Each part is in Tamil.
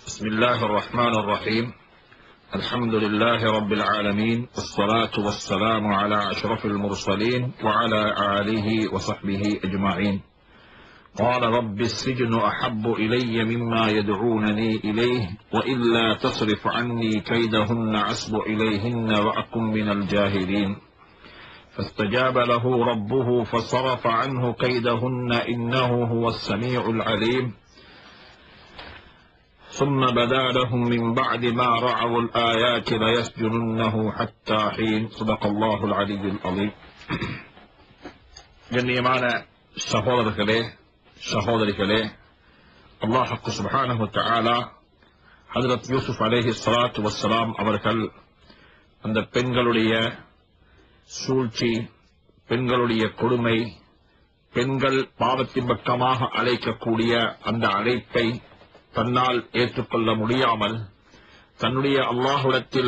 بسم الله الرحمن الرحيم الحمد لله رب العالمين والصلاة والسلام على أشرف المرسلين وعلى آله وصحبه أجمعين قال رب السجن أحب إلي مما يدعونني إليه وإلا تصرف عني كيدهن أصب إليهن وأكن من الجاهلين فاستجاب له ربه فصرف عنه كيدهن إنه هو السميع العليم ثم بدا لهم من بعد ما رعوا الآيات ليسجننه حتى حين صدق الله العلي العظيم கண்ணியமான சகோதரர்களே சகோதரிகளே அல்லாஹக்கு சுபஹானஹு தஆலா ஹஜரத் யூசுப் அலைஹி ஸலாத்து வஸ்ஸலாம் அவர்கள் அந்த பெண்களுடைய சூழ்ச்சி பெண்களுடைய கொடுமை பெண்கள் பாவத்தின் பக்கமாக அழைக்கக்கூடிய அந்த அழைப்பை தன்னால் ஏற்றுக்கொள்ள முடியாமல் தன்னுடைய அல்லாஹுடத்தில்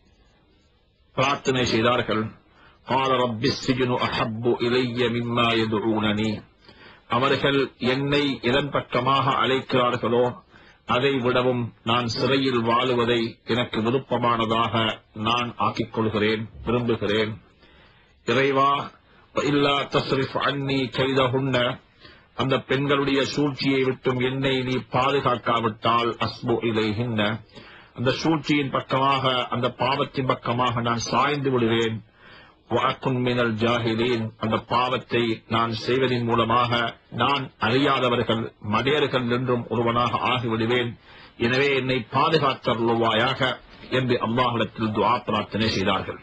பிரார்த்தனை செய்தார்கள் قال رب السجن أحب إلي مما يدعونني அவர்கள் என்னை எதன் பக்கமாக அழைக்கிறார்களோ அதை விடவும் நான் சிறையில் வாழுவதை எனக்கு விருப்பமானதாக நான் ஆக்கிக் கொள்கிறேன் விரும்புகிறேன் இறைவா இல்லா தஸ்ரிஃப் அன்னி கைதஹுன்ன அந்த பெண்களுடைய சூழ்ச்சியை விட்டும் என்னை நீ பாதுகாக்காவிட்டால் அஸ்பு இலைகின்ற அந்த சூழ்ச்சியின் பக்கமாக அந்த பாவத்தின் பக்கமாக நான் சாய்ந்து விடுவேன் வாக்கும் மினல் ஜாஹிலீன் அந்த பாவத்தை நான் செய்வதன் மூலமாக நான் அறியாதவர்கள் மடையர்கள் என்றும் ஒருவனாக ஆகிவிடுவேன் எனவே என்னை பாதுகாத்தருள்வாயாக என்று அல்லாஹிடத்தில் துஆ பிரார்த்தனை செய்தார்கள்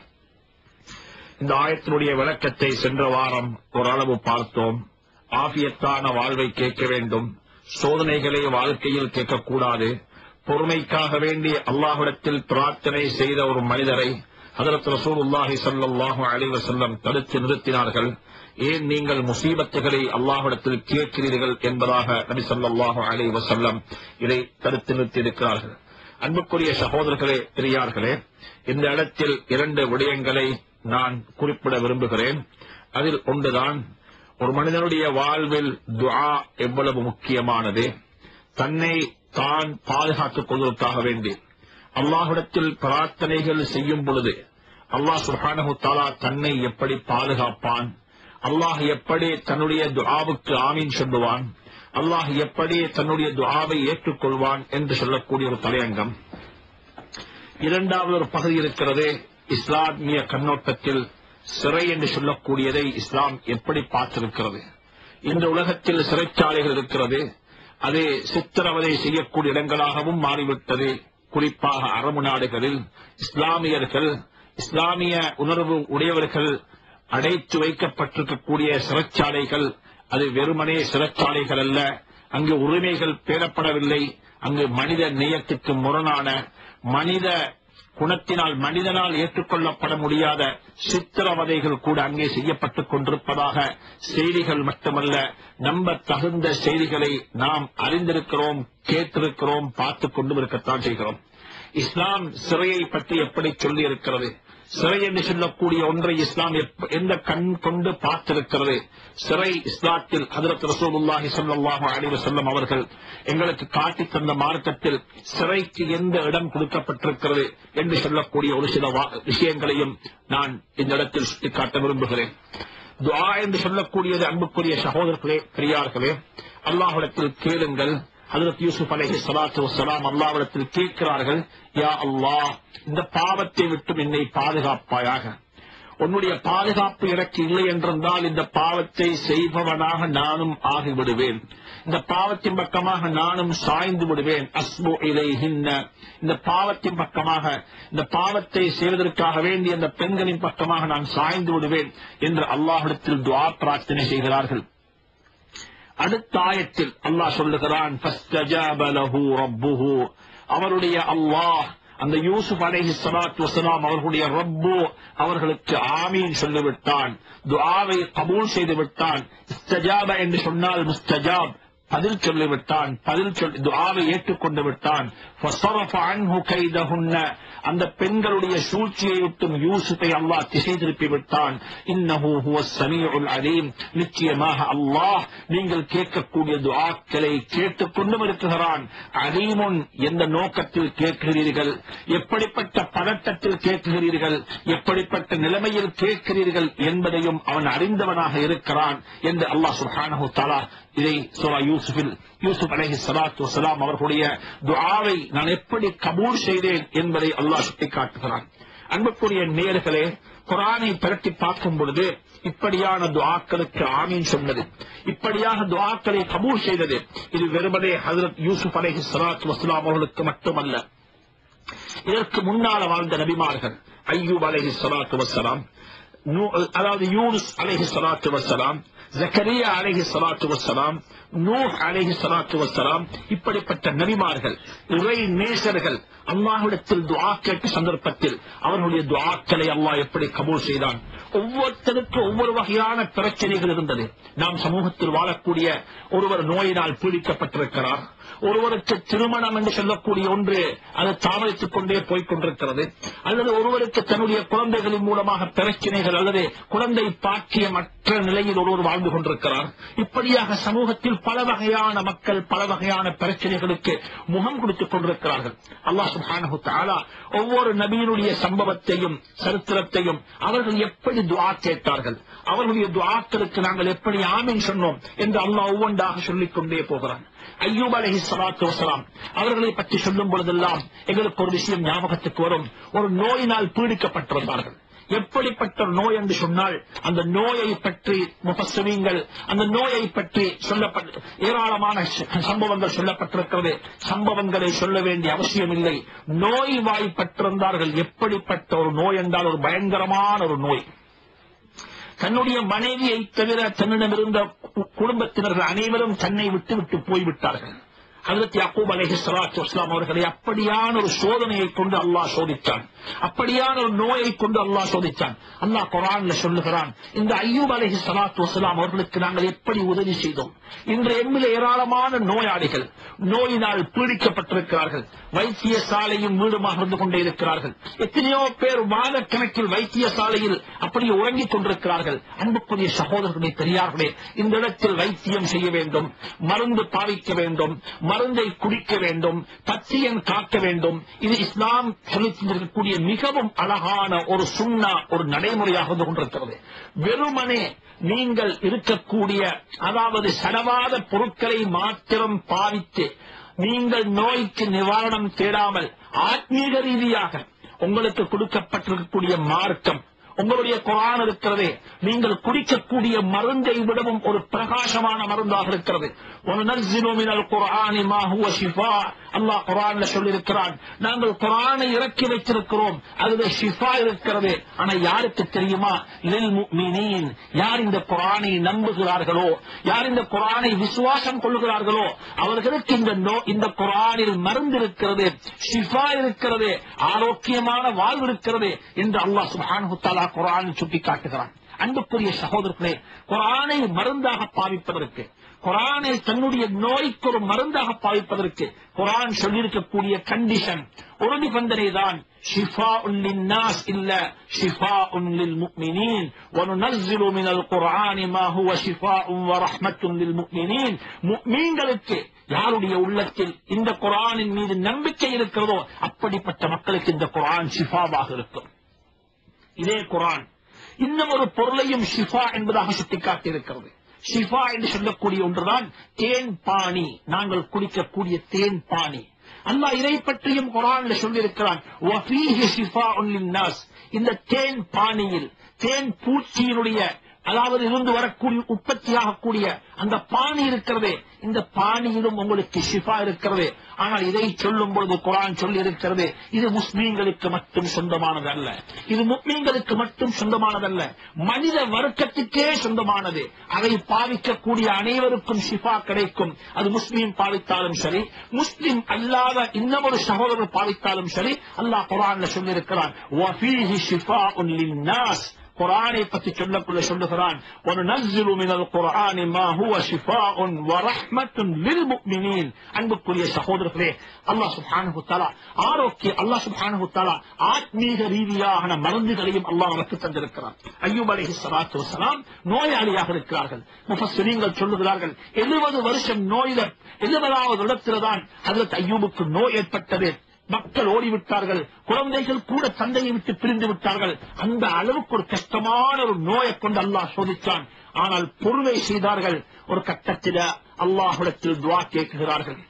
இந்த ஆயத்தினுடைய விளக்கத்தை சென்ற வாரம் ஓரளவு பார்த்தோம் ஆபியத்தான வாழ்வை கேட்க வேண்டும் சோதனைகளை வாழ்க்கையில் கேட்கக்கூடாது பொறுமைக்காக வேண்டி அல்லாஹ்விடத்தில் பிரார்த்தனை செய்த ஒரு மனிதரை ஹதரத் ரசூலுல்லாஹி ஸல்லல்லாஹு அலைஹி வஸல்லம் தடுத்து நிறுத்தினார்கள் ஏன் நீங்கள் முசீபத்துகளை அல்லாஹ்விடத்தில் கேட்கிறீர்கள் என்பதாக நபி ஸல்லல்லாஹு அலைஹி வஸல்லம் இதை தடுத்து நிறுத்தியிருக்கிறார்கள் அன்புக்குரிய சகோதரர்களே பெரியார்களே இந்த இடத்தில் இரண்டு விடயங்களை நான் குறிப்பிட விரும்புகிறேன் அதில் ஒன்றுதான் ஒரு மனிதனுடைய வாழ்வில் துஆ எவ்வளவு முக்கியமானது தன்னை தான் பாதுகாத்துக் கொள்வதற்காக வேண்டி அல்லாஹ்விடத்தில் பிரார்த்தனைகள் செய்யும் பொழுது அல்லாஹ் சுஹானஹு தாலா தன்னை எப்படி பாதுகாப்பான் அல்லாஹ் எப்படி தன்னுடைய துஆவுக்கு ஆமீன் சொல்லுவான் அல்லாஹ் எப்படி தன்னுடைய துஆவை ஏற்றுக்கொள்வான் என்று சொல்லக்கூடிய ஒரு தலையங்கம் இரண்டாவது ஒரு பகுதி இருக்கிறது இஸ்லாமிய கண்ணோட்டத்தில் சிறை என்று சொல்லக்கூடியதை இஸ்லாம் எப்படி பார்த்திருக்கிறது இந்த உலகத்தில் சிறைச்சாலைகள் இருக்கிறது அது சித்திரவதை செய்யக்கூடிய இடங்களாகவும் மாறிவிட்டது குறிப்பாக அரபு நாடுகளில் இஸ்லாமியர்கள் இஸ்லாமிய உணர்வு உடையவர்கள் அடைத்து வைக்கப்பட்டிருக்கக்கூடிய சிறைச்சாலைகள் அது வெறுமனே சிறைச்சாலைகள் அல்ல அங்கு உரிமைகள் பேணப்படவில்லை அங்கு மனித நேயத்துக்கு முரணான மனித குணத்தினால் மனிதனால் ஏற்றுக்கொள்ளப்பட முடியாத சித்திரவதைகள் கூட அங்கே செய்யப்பட்டுக் கொண்டிருப்பதாக செய்திகள் மட்டுமல்ல நம்ப தகுந்த செய்திகளை நாம் அறிந்திருக்கிறோம் கேட்டிருக்கிறோம் பார்த்துக் கொண்டும் இருக்கத்தான் செய்கிறோம் இஸ்லாம் சிறையை பற்றி எப்படி சொல்லி இருக்கிறது சிறை என்று சொல்லக்கூடிய ஒன்றை இஸ்லாம் எப்ப- எந்த கண் கொண்டு பார்த்திருக்கிறது சிறை இஸ்லாத்தில் ஹதரத் ரசூலுல்லாஹி ஸல்லல்லாஹு அலைஹி வஸல்லம் அவர்கள் எங்களுக்கு காட்டித் தந்த மார்க்கத்தில் சிறைக்கு எந்த இடம் கொடுக்கப்பட்டிருக்கிறது என்று சொல்லக்கூடிய ஒரு சில வா- விஷயங்களையும் நான் இந்த இடத்தில் சுட்டிக்காட்ட விரும்புகிறேன் துஆ என்று சொல்லக்கூடியது அன்புக்குரிய சகோதரர்களே பெரியார்களே அல்லாஹ்விடத்தில் கேளுங்கள் ஹஜரத் யூசுப் அலைஹி ஸலாத்து வஸ்ஸலாம் அல்லாஹ்விடத்தில் கேட்கிறார்கள் யா அல்லாஹ் இந்த பாவத்தை விட்டும் என்னை பாதுகாப்பாயாக உன்னுடைய பாதுகாப்பு எனக்கு இல்லை என்றிருந்தால் இந்த பாவத்தை செய்பவனாக நானும் ஆகிவிடுவேன் இந்த பாவத்தின் பக்கமாக நானும் சாய்ந்து விடுவேன் அஸ்பு இலைஹின்ன இந்த பாவத்தின் பக்கமாக இந்த பாவத்தை செய்வதற்காக வேண்டி அந்த பெண்களின் பக்கமாக நான் சாய்ந்து விடுவேன் என்று அல்லாஹ்விடத்தில் துஆ பிரார்த்தனை செய்கிறார்கள் அடுத்த ஆயத்தில் அல்லாஹ் சொல்லுகிறான் "ஃபஸ்தஜாப லஹு ரப்புஹு." அவருடைய அல்லாஹ் அந்த யூசுப் அலைஹி ஸலாத்து வஸலாம் அவர்களுடைய ரப்பு அவர்களுக்கு ஆமீன் சொல்லிவிட்டான் துஆவை கபூல் செய்து விட்டான் இஸ்தஜாப என்று சொன்னால் முஸ்தஜாப் பதில் சொல்லிவிட்டான் பதில் சொல்லி துஆவை ஏற்றுக்கொண்டு விட்டான் فَصَرَفَ عَنْهُ كَيْدَهُنَّ அந்த பெண்களுடைய சூழ்ச்சியை விட்டும் யூசுஃபை அல்லாஹ் திசை திருப்பி விட்டான் இன்னஹு ஹுவ ஸமீஉல் அலீம் நிச்சயமாக அல்லாஹ் நீங்கள் கேட்கக்கூடிய துஆக்களை கேட்டுக்கொண்டும் இருக்கிறான் அலீமுன் எந்த நோக்கத்தில் கேட்கிறீர்கள் எப்படிப்பட்ட பதட்டத்தில் கேட்கிறீர்கள் எப்படிப்பட்ட நிலைமையில் கேட்கிறீர்கள் என்பதையும் அவன் அறிந்தவனாக இருக்கிறான் என்று அல்லாஹ் சுப்ஹானஹு தஆலா இதை சூரா யூசுஃபில் யூசுப் அலைஹி ஸலாத்து வஸலாம் அவர்களுடைய துஆவை நான் எப்படி கபூல் செய்தேன் என்பதை அல்லாஹ் சுட்டிக்காட்டுகிறான் அன்புக்குரிய நேயர்களே குரானை பிரட்டி பார்க்கும் பொழுது இப்படியான துஆக்களுக்கு ஆமீன் சொன்னது இப்படியாக துஆக்களை கபூல் செய்தது இது வெறுமனே ஹஜரத் யூசுப் அலைஹி ஸலாத்து வஸலாம் அவர்களுக்கு மட்டுமல்ல இதற்கு முன்னால வாழ்ந்த நபிமார்கள் ஐயூப் அலைஹி ஸலாத்து வஸலாம் நூ- அதாவது யூனுஸ் அலைஹி ஸலாத்து வஸலாம் ஜக்கரியா அலைஹி ஸலாத்து வஸலாம் நூஹ் அலைஹி ஸலாத்து வஸலாம் இப்படிப்பட்ட நபிமார்கள் இறை நேசர்கள் அல்லாஹ்விடத்தில் துஆ கேட்ட சந்தர்ப்பத்தில் அவர்களுடைய துஆக்களை அல்லாஹ் எப்படி கபூல் செய்தான் ஒவ்வொருத்தருக்கு ஒவ்வொரு வகையான பிரச்சனைகள் இருந்தது நாம் சமூகத்தில் வாழக்கூடிய ஒருவர் நோயினால் பீடிக்கப்பட்டிருக்கிறார் ஒருவருக்கு திருமணம் என்று சொல்லக்கூடிய ஒன்று அது தாமதித்துக் கொண்டே போய்க் கொண்டிருக்கிறது அல்லது ஒருவருக்கு தன்னுடைய குழந்தைகளின் மூலமாக பிரச்சனைகள் அல்லது குழந்தை பாக்கியமற்ற நிலையில் ஒருவர் வாழ்ந்து கொண்டிருக்கிறார் இப்படியாக சமூகத்தில் பல வகையான மக்கள் பல வகையான பிரச்சனைகளுக்கு முகம் கொடுத்துக் கொண்டிருக்கிறார்கள் அல்லாஹ் சுப்ஹானஹு தஆலா ஒவ்வொரு நபியினுடைய சம்பவத்தையும் சரித்திரத்தையும் அவர்கள் எப்படி துஆ கேட்டார்கள் அவர்களுடைய துஆக்களுக்கு நாங்கள் எப்படி ஆமீன் சொன்னோம் என்று அல்லாஹ் ஒவ்வொன்றாக சொல்லிக் கொண்டே போகிறான் ஐயூப் அலைஹி ஸலாத்து வஸலாம் அவர்களை பற்றி சொல்லும் பொழுதெல்லாம் எங்களுக்கு ஒரு விஷயம் ஞாபகத்துக்கு வரும் ஒரு நோயினால் பீடிக்கப்பட்டிருந்தார்கள் எப்படிப்பட்ட ஒரு நோய் என்று சொன்னால் அந்த நோயை பற்றி முபஸ்ஸமீன்கள் அந்த நோயை பற்றி சொல்லப்பட்ட ஏராளமான ச- சம்பவங்கள் சொல்லப்பட்டிருக்கிறது சம்பவங்களை சொல்ல வேண்டிய அவசியம் இல்லை நோய் வாய்ப்பட்டிருந்தார்கள் எப்படிப்பட்ட ஒரு நோய் என்றால் ஒரு பயங்கரமான ஒரு நோய் தன்னுடைய மனைவியை தவிர தன்னிடமிருந்த கு- குடும்பத்தினர்கள் அனைவரும் தன்னை விட்டு விட்டு போய்விட்டார்கள் ஹஜரத் யாக்கூப் அலைஹி ஸலாத்து வஸலாம் அவர்களை அப்படியான ஒரு சோதனையை கொண்டு அல்லாஹ் சோதித்தான் அப்படியான ஒரு நோயை கொண்டு அல்லாஹ் சோதித்தான் அல்லாஹ் குர்ஆன்ல சொல்லுகிறான் இந்த ஐயூப் அலைஹி ஸலாத்து வஸலாம் அவர்களுக்கு நாங்கள் எப்படி உதவி செய்தோம் இன்று எம்மில் ஏராளமான நோயாளிகள் நோயினால் பீடிக்கப்பட்டிருக்கிறார்கள் வைத்தியசாலையும் வீடுமாக இருந்து கொண்டே இருக்கிறார்கள் எத்தனையோ பேர் மாதக்கணக்கில் வைத்தியசாலையில் அப்படியே உறங்கிக் கொண்டிருக்கிறார்கள் அன்புக்குரிய சகோதரர்களே பெரியார்களே இந்த இடத்தில் வைத்தியம் செய்ய வேண்டும் மருந்து பாவிக்க வேண்டும் மருந்தை குடிக்க வேண்டும் பத்தியன் காக்க வேண்டும் இது இஸ்லாம் சொல்லித் தந்திருக்கக்கூடிய மிகவும் அழகான ஒரு சுண்ணா ஒரு நடைமுறையாக இருந்து கொண்டிருக்கிறது வெறுமனே நீங்கள் இருக்கக்கூடிய அதாவது சடவாத பொருட்களை மாத்திரம் பாவித்து நீங்கள் நோய்க்கு நிவாரணம் தேடாமல் ஆத்மீக ரீதியாக உங்களுக்கு கொடுக்கப்பட்டிருக்கக்கூடிய மார்க்கம் உங்களுடைய குரான் இருக்கிறது நீங்கள் குடிக்கக்கூடிய மருந்தை விடவும் ஒரு பிரகாசமான மருந்தாக இருக்கிறது وَنُنَزِّلُ مِنَ الْقُرْآنِ مَا هُوَ شِفَاءٌ அல்லாஹ் குரான்ல சொல்லியிருக்கிறான் நாங்கள் குரானை இறக்கி வைத்திருக்கிறோம் அதுல ஷிஃபா இருக்கிறது ஆனா யாருக்கு தெரியுமா லில் முஃமினீன் யார் இந்த குரானை நம்புகிறார்களோ யார் இந்த குரானை விசுவாசம் கொள்கிறார்களோ அவர்களுக்கு இந்த நோ இந்த குரானில் மருந்து இருக்கிறது ஷிஃபா இருக்கிறது ஆரோக்கியமான வாழ்வு இருக்கிறது என்று அல்லாஹ் சுப்ஹானஹு தஆலா குரானில் சுட்டி காட்டுகிறான் அன்புக்குரிய சகோதரர்களே குரானை மருந்தாக பாவிப்பதற்கு குரானை தன்னுடைய நோய்க்கு ஒரு மருந்தாக பாவிப்பதற்கு குரான் சொல்லியிருக்கக்கூடிய கண்டிஷன் ஒரு நிபந்தனை தான் ஷிஃபா للناس இல்ல شفاء للمؤمنين وننزل من القرآن ما هو شفاء ورحمة للمؤمنين முக்மீன்களுக்கு யாருடைய உள்ளத்தில் இந்த குரானின் மீது நம்பிக்கை இருக்கிறதோ அப்படிப்பட்ட மக்களுக்கு இந்த குரான் ஷிஃபாவாக இருக்கும் இதே குரான் இன்னும் ஒரு பொருளையும் ஷிஃபா என்பதாக சுட்டிக்காட்டியிருக்கிறது ஷிஃபா என்று சொல்லக்கூடிய ஒன்றுதான் தேன் பாணி நாங்கள் குடிக்கக்கூடிய தேன் பாணி அல்லாஹ் இதை பற்றியும் குரான்ல சொல்லியிருக்கிறான் "வஃபீஹி ஷிஃபாஉன் லின்னாஸ்." இந்த தேன் பாணியில் தேன் பூச்சியினுடைய அதாவது இருந்து வரக்கூடிய உற்பத்தியாகக்கூடிய அந்த பாணி இருக்கிறதே இந்த பாணியிலும் உங்களுக்கு ஷிஃபா இருக்கிறது ஆனால் இதை சொல்லும் பொழுது குரான் சொல்லி இருக்கிறது இது முஸ்லீம்களுக்கு மட்டும் சொந்தமானது அல்ல இது முஸ்லீம்களுக்கு மட்டும் சொந்தமானதல்ல மனித வர்க்கத்துக்கே சொந்தமானது அதை பாவிக்கக்கூடிய அனைவருக்கும் ஷிஃபா கிடைக்கும் அது முஸ்லீம் பாவித்தாலும் சரி முஸ்லிம் அல்லாத இன்னமொரு சகோதரர் பாவித்தாலும் சரி அல்லாஹ் குரான்ல சொல்லியிருக்கிறான் "வஃபீஹி ஷிஃபாஉன் லின்னாஸ்." குரானை பற்றி சொல்லக்குள்ள சொல்லுகிறான் ஒரு நஸ்ஸிலு மினல் குர்ஆனி மா ஹுவ ஷிஃபாஉன் வ ரஹ்மத்துன் லில் முஃமினீன் அன்புக்குரிய சகோதரர்களே அல்லாஹ் சுப்ஹானஹு தஆலா ஆரோக்கிய அல்லாஹ் சுப்ஹானஹு தஆலா ஆத்மீக ரீதியான மருந்துகளையும் அல்லாஹ் நமக்கு தந்திருக்கிறான் அய்யூப் அலைஹிஸ்ஸலாத்து வஸலாம் நோயாளியாக இருக்கிறார்கள் முஃபஸ்ஸிரீன்கள் சொல்லுகிறார்கள் 70 வருஷம் நோயில 70வது இடத்தில்தான் ஹஜரத் அய்யூபுக்கு நோய் ஏற்பட்டது மக்கள் ஓடிவிட்டார்கள் குழந்தைகள் கூட தந்தையை விட்டு பிரிந்து விட்டார்கள் அந்த அளவுக்கு ஒரு கஷ்டமான ஒரு நோயை கொண்டு அல்லாஹ் சோதித்தான் ஆனால் பொறுமை செய்தார்கள் ஒரு கட்டத்தில் அல்லாஹுடத்தில் துவா கேட்கிறார்கள்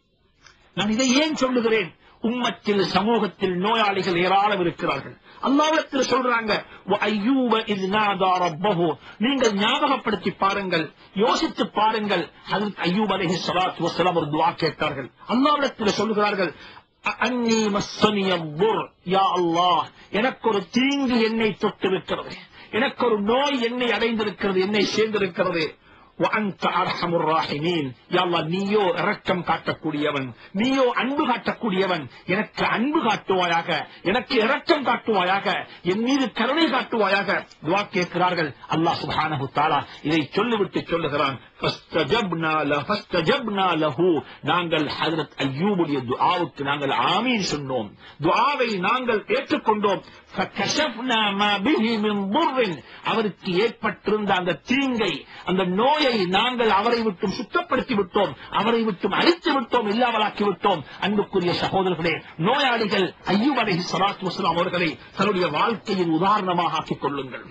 நான் இதை ஏன் சொல்லுகிறேன் உம்மத்தில் சமூகத்தில் நோயாளிகள் ஏராளம் இருக்கிறார்கள் அல்லாவிடத்தில் சொல்றாங்க "வ அய்யூப இஸ் நாதா ரப்பஹு." நீங்கள் ஞாபகப்படுத்தி பாருங்கள் யோசித்து பாருங்கள் ஹஜ்ரத் அய்யூப் அலைஹி ஸலாத்து வஸலாம் ஒரு துஆ கேட்டார்கள் அல்லாவிடத்தில் சொல்கிறார்கள் "அ- அன்னி மஸ்ஸனிய துர் யா அல்லாஹ் எனக்கு ஒரு தீங்கு என்னை தொட்டிருக்கிறது எனக்கு ஒரு நோய் என்னை அடைந்திருக்கிறது என்னை சேர்ந்திருக்கிறது وأنت أرحم الراحمين يا الله நீயோ இரக்கம் காட்டக்கூடியவன் நீயோ அன்பு காட்டக்கூடியவன் எனக்கு அன்பு காட்டுவாயாக எனக்கு இரக்கம் காட்டுவாயாக என் மீது கருணை காட்டுவாயாக துவா கேட்கிறார்கள் அல்லாஹ் சுப்ஹானஹு தஆலா இதை சொல்லிவிட்டு சொல்லுகிறான் فاستجبنا له فاستجبنا له நாங்கள் ஹஜரத் அய்யூபுடைய துஆவுக்கு நாங்கள் ஆமீன் சொன்னோம் துஆவை நாங்கள் ஏற்றுக்கொண்டோம் فكشفنا ما به من ضر அவருக்கு ஏற்பட்டிருந்த அந்த தீங்கை அந்த நோயை நாங்கள் அவரை விட்டும் சுத்தப்படுத்தி விட்டோம் அவரை விட்டும் அழித்து விட்டோம் இல்லாமலாக்கி விட்டோம் அன்புக்குரிய சகோதரர்களே நோயாளிகள் ஐயூப் அலைஹி ஸலாத்து வஸலாம் அவர்களை தன்னுடைய வாழ்க்கையின் உதாரணமாக ஆக்கிக் கொள்ளுங்கள்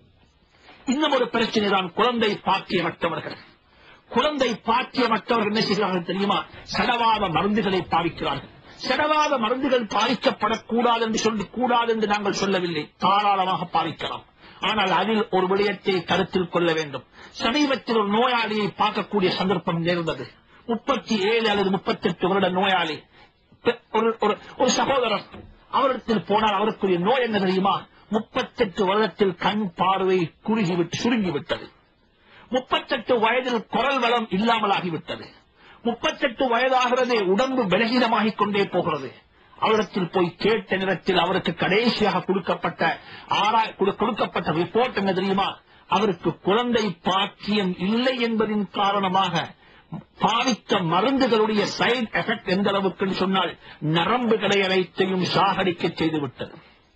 இன்னும் ஒரு பிரச்சனை தான் குழந்தை பாக்கியமற்றவர்கள் குழந்தை பாக்கியமற்றவர்கள் என்ன செய்கிறார்கள் தெரியுமா சடவாத மருந்துகளை பாவிக்கிறார்கள் சடவாத மருந்துகள் பாதிக்கப்படக்கூடாது என்று சொல்லி கூடாது என்று நாங்கள் சொல்லவில்லை தாராளமாக பாதிக்கலாம் ஆனால் அதில் ஒரு விடயத்தை கருத்தில் கொள்ள வேண்டும் சமீபத்தில் ஒரு நோயாளியை பார்க்கக்கூடிய சந்தர்ப்பம் நேர்ந்தது முப்பத்தி ஏழு அல்லது முப்பத்தெட்டு வருட நோயாளி பெ- ஒரு ஒரு- ஒரு சகோதரர் அவரிடத்தில் போனால் அவருக்குரிய நோய் என்ன தெரியுமா முப்பத்தெட்டு வருடத்தில் கண் பார்வை குறுகிவிட்டு சுருங்கிவிட்டது முப்பத்தெட்டு வயதில் குரல் வளம் இல்லாமலாகிவிட்டது முப்பத்தெட்டு வயதாகிறது உடம்பு பலகீனமாகிக் கொண்டே போகிறது அவரிடத்தில் போய் கேட்ட நேரத்தில் அவருக்கு கடைசியாக கொடுக்கப்பட்ட ஆராய் கொடு- கொடுக்கப்பட்ட ரிப்போர்ட் என்ன தெரியுமா அவருக்கு குழந்தை பாக்கியம் இல்லை என்பதின் காரணமாக பாவித்த மருந்துகளுடைய சைடு எஃபெக்ட் எந்த அளவுக்கு சொன்னால் நரம்புகளை அனைத்தையும் சாகடிக்க செய்துவிட்டது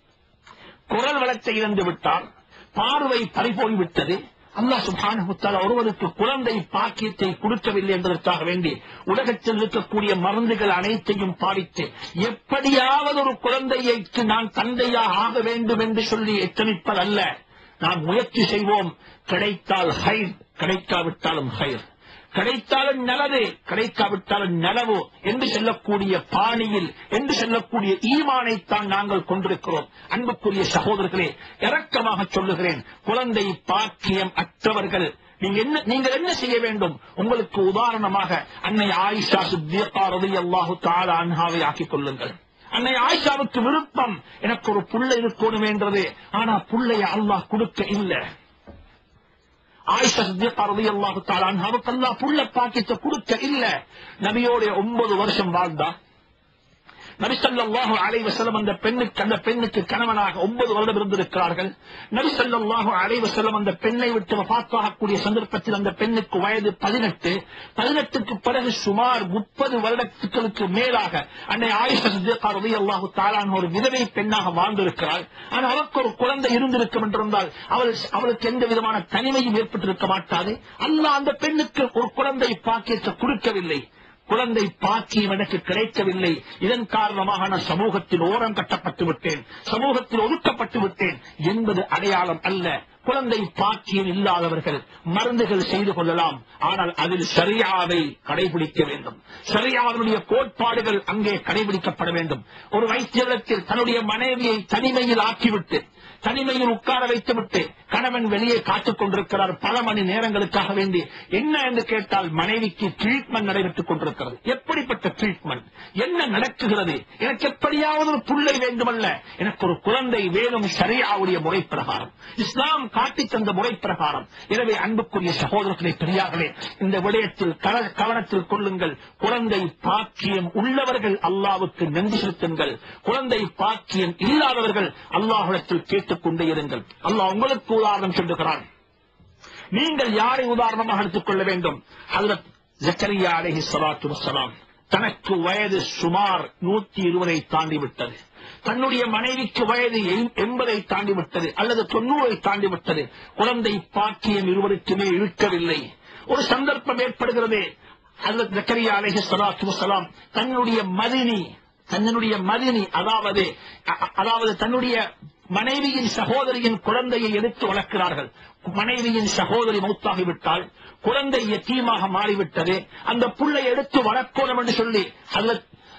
குரல் வளத்தை இழந்து விட்டார் பார்வை பறிபோய் விட்டது அல்லாஹ் சுப்ஹானஹு தஆலா ஒருவருக்கு குழந்தை பாக்கியத்தை கொடுக்கவில்லை என்பதற்காக வேண்டி உலகத்தில் இருக்கக்கூடிய மருந்துகள் அனைத்தையும் பாவித்து எப்படியாவது ஒரு குழந்தைக்கு நான் தந்தையாக ஆக வேண்டும் என்று சொல்லி எத்தனிப்பதல்ல நாம் முயற்சி செய்வோம் கிடைத்தால் ஹைர் கிடைக்காவிட்டாலும் ஹைர் கிடைத்தாலும் நல்லது கிடைக்காவிட்டாலும் நலவு என்று சொல்லக்கூடிய பாணியில் என்று சொல்லக்கூடிய ஈமானைத்தான் நாங்கள் கொண்டிருக்கிறோம் அன்புக்குரிய சகோதரர்களே இரக்கமாக சொல்லுகிறேன் குழந்தை பாக்கியம் அற்றவர்கள் நீங்க என்ன நீங்கள் என்ன செய்ய வேண்டும் உங்களுக்கு உதாரணமாக அன்னை ஆயிஷா சித்தியக்கா ரலியல்லாஹு தஆலா அன்ஹாவை ஆக்கிக் கொள்ளுங்கள் அன்னை ஆயிஷாவுக்கு விருப்பம் எனக்கு ஒரு புள்ள இருக்கணும் என்றது ஆனா புள்ளைய அல்லாஹ் கொடுக்க இல்லை ஆயிஷா சித்தியக்கா ரலியல்லாஹு தஆலா அன்ஹாவுக்கு அல்லாஹ் புள்ள பாக்கியத்தை கொடுக்க இல்ல நபியோட ஒன்பது வருஷம் வாழ்ந்தா நபி ஸல்லல்லாஹு அலைஹி வஸல்லம் அந்த பெண்ணுக்கு அந்த பெண்ணுக்கு கணவனாக ஒன்பது வருடம் இருந்திருக்கிறார்கள் நபி ஸல்லல்லாஹு அலைஹி வஸல்லம் அந்த பெண்ணை விட்டு வஃபாத்தாகக்கூடிய சந்தர்ப்பத்தில் அந்த பெண்ணுக்கு வயது பதினெட்டு பதினெட்டுக்கு பிறகு சுமார் முப்பது வருடங்களுக்கு மேலாக அன்னை ஆயிஷா சித்திகா ரலியல்லாஹு தஆலா அன்ஹா ஒரு விதவை பெண்ணாக வாழ்ந்திருக்கிறாள் ஆனால் அவருக்கு ஒரு குழந்தை இருந்திருக்கும் என்றிருந்தால் அவள் அவளுக்கு எந்த விதமான தனிமையும் ஏற்பட்டிருக்க மாட்டாது அல்லாஹ் அந்த பெண்ணுக்கு ஒரு குழந்தை பாக்கியத்தை கொடுக்கவில்லை குழந்தை பாக்கியம் எனக்கு கிடைக்கவில்லை இதன் காரணமாக நான் சமூகத்தில் ஓரம் கட்டப்பட்டு விட்டேன் சமூகத்தில் ஒதுக்கப்பட்டு விட்டேன் என்பது அடையாளம் அல்ல குழந்தை பாக்கியம் இல்லாதவர்கள் மருந்துகள் செய்து கொள்ளலாம் ஆனால் அதில் சரியாவை கடைபிடிக்க வேண்டும் சரியாவுடைய கோட்பாடுகள் அங்கே கடைபிடிக்கப்பட வேண்டும் ஒரு வைத்தியத்தில் தன்னுடைய மனைவியை தனிமையில் ஆக்கிவிட்டு தனிமையில் உட்கார வைத்துவிட்டு கணவன் வெளியே காத்துக் கொண்டிருக்கிறார் பல மணி நேரங்களுக்காக வேண்டி என்ன என்று கேட்டால் மனைவிக்கு ட்ரீட்மெண்ட் நடைபெற்றுக் கொண்டிருக்கிறது எப்படிப்பட்ட ட்ரீட்மெண்ட் என்ன நடக்குகிறது எனக்கு எப்படியாவது ஒரு புள்ளை வேண்டுமல்ல எனக்கு ஒரு குழந்தை வேணும் ஷரியாவுடைய முறை பிரகாரம் இஸ்லாம் காட்டித் தந்த முறை பிரகாரம் எனவே அன்புக்குரிய சகோதரர்களே பெரியார்களே இந்த விடயத்தில் கவ- கவனத்தில் கொள்ளுங்கள் குழந்தை பாக்கியம் உள்ளவர்கள் அல்லாவுக்கு நன்றி செலுத்துங்கள் குழந்தை பாக்கியம் இல்லாதவர்கள் அல்லாஹிடத்தில் கேட்டுக்கொண்டே இருங்கள் அல்லாஹ் உங்களுக்கு உதாரணம் சொல்லுகிறான் நீங்கள் யாரை உதாரணமாக எடுத்துக்கொள்ள வேண்டும் ஹஜரத் ஜக்கரியா அலைஹி ஸலாத்து வஸ்ஸலாம் தனக்கு வயது சுமார் நூத்தி இருபதை தாண்டி விட்டது தன்னுடைய மனைவிக்கு வயது எண்- எண்பதை தாண்டி விட்டது அல்லது தொண்ணூறை தாண்டி விட்டது குழந்தை பாக்கியம் இருவருக்குமே இருக்கவில்லை ஒரு சந்தர்ப்பம் ஏற்படுகிறது ஹஜரத் ஜக்கரியா அலைஹி ஸலாத்து வஸ்ஸலாம் தன்னுடைய மதினி தன்னுடைய மதினி அதாவது அ- அ- அதாவது தன்னுடைய மனைவியின் சகோதரியின் குழந்தையை எடுத்து வளர்க்கிறார்கள் மனைவியின் சகோதரி மௌத்தாகிவிட்டால் குழந்தை எத்தீமாக மாறிவிட்டது அந்த புள்ளை எடுத்து வளர்க்கணும் என்று சொல்லி அல்ல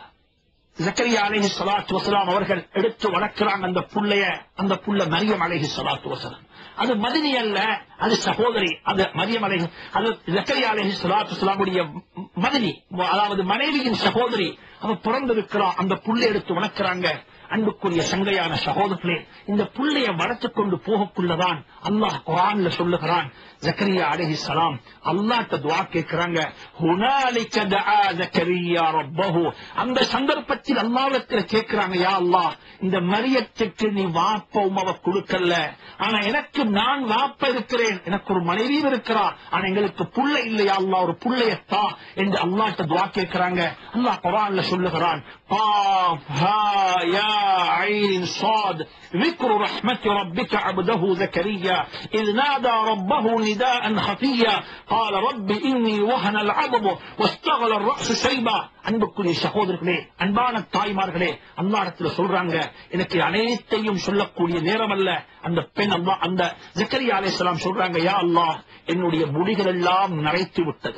ஜக்கரியா அலைஹி ஸலாத்து வஸலாம் அவர்கள் எடுத்து வளர்க்கிறாங்க அந்த புள்ளைய அந்த புள்ள மரியம் அலைஹி ஸலாத்து வஸலாம் அது மதினி அல்ல அது சகோதரி அது மரியம் அலைஹி அது ஜக்கரியா அலைஹி ஸலாத்து வஸலாமுடைய மதினி அதாவது மனைவியின் சகோதரி அவ பிறந்திருக்கிறா அந்த புள்ளை எடுத்து வளர்க்கிறாங்க அன்புக்குரிய சங்கையான சகோதரர்களே இந்த புள்ளைய வளர்த்துக் கொண்டு போகக்குள்ளதான் அல்லாஹ் குரான்ல சொல்லுகிறான் ஜக்கரியா அலைஹி சலாம் அல்லாஹ்ட்ட துஆ கேட்கிறாங்க ஹுனாலிக தஆ ஜக்கரியா ரப்பஹு அந்த சந்தர்ப்பத்தில் அல்லாஹ்விடத்தில் கேட்கிறாங்க யா அல்லாஹ் இந்த மரியத்துக்கு நீ வாப்ப உமவ கொடுக்கல ஆனா எனக்கு நான் வாப்ப இருக்கிறேன் எனக்கு ஒரு மனைவியும் இருக்கிறா ஆனா எங்களுக்கு புள்ள இல்லையா அல்லாஹ் ஒரு புள்ளையத்தா என்று அல்லாஹ்ட்ட துஆ கேட்கிறாங்க அல்லாஹ் குரான்ல சொல்லுகிறான் قاف ها يا عين صاد ذكر رحمة ربك عبده زكريا إذ نادى ربه نداء خفيا قال رب إني وهن العظم واستغل الرأس شيبا அன்புக்குரிய சகோதரர்களே அன்பான தாய்மார்களே அல்லாடத்துல சொல்றாங்க எனக்கு அனைத்தையும் சொல்லக்கூடிய நேரம் அல்ல அந்த பெண் அல்லா அந்த ஜக்கரியா அலைஹிஸ்ஸலாம் சொல்றாங்க யா அல்லாஹ் என்னுடைய முடிகள் எல்லாம் நரைத்து விட்டது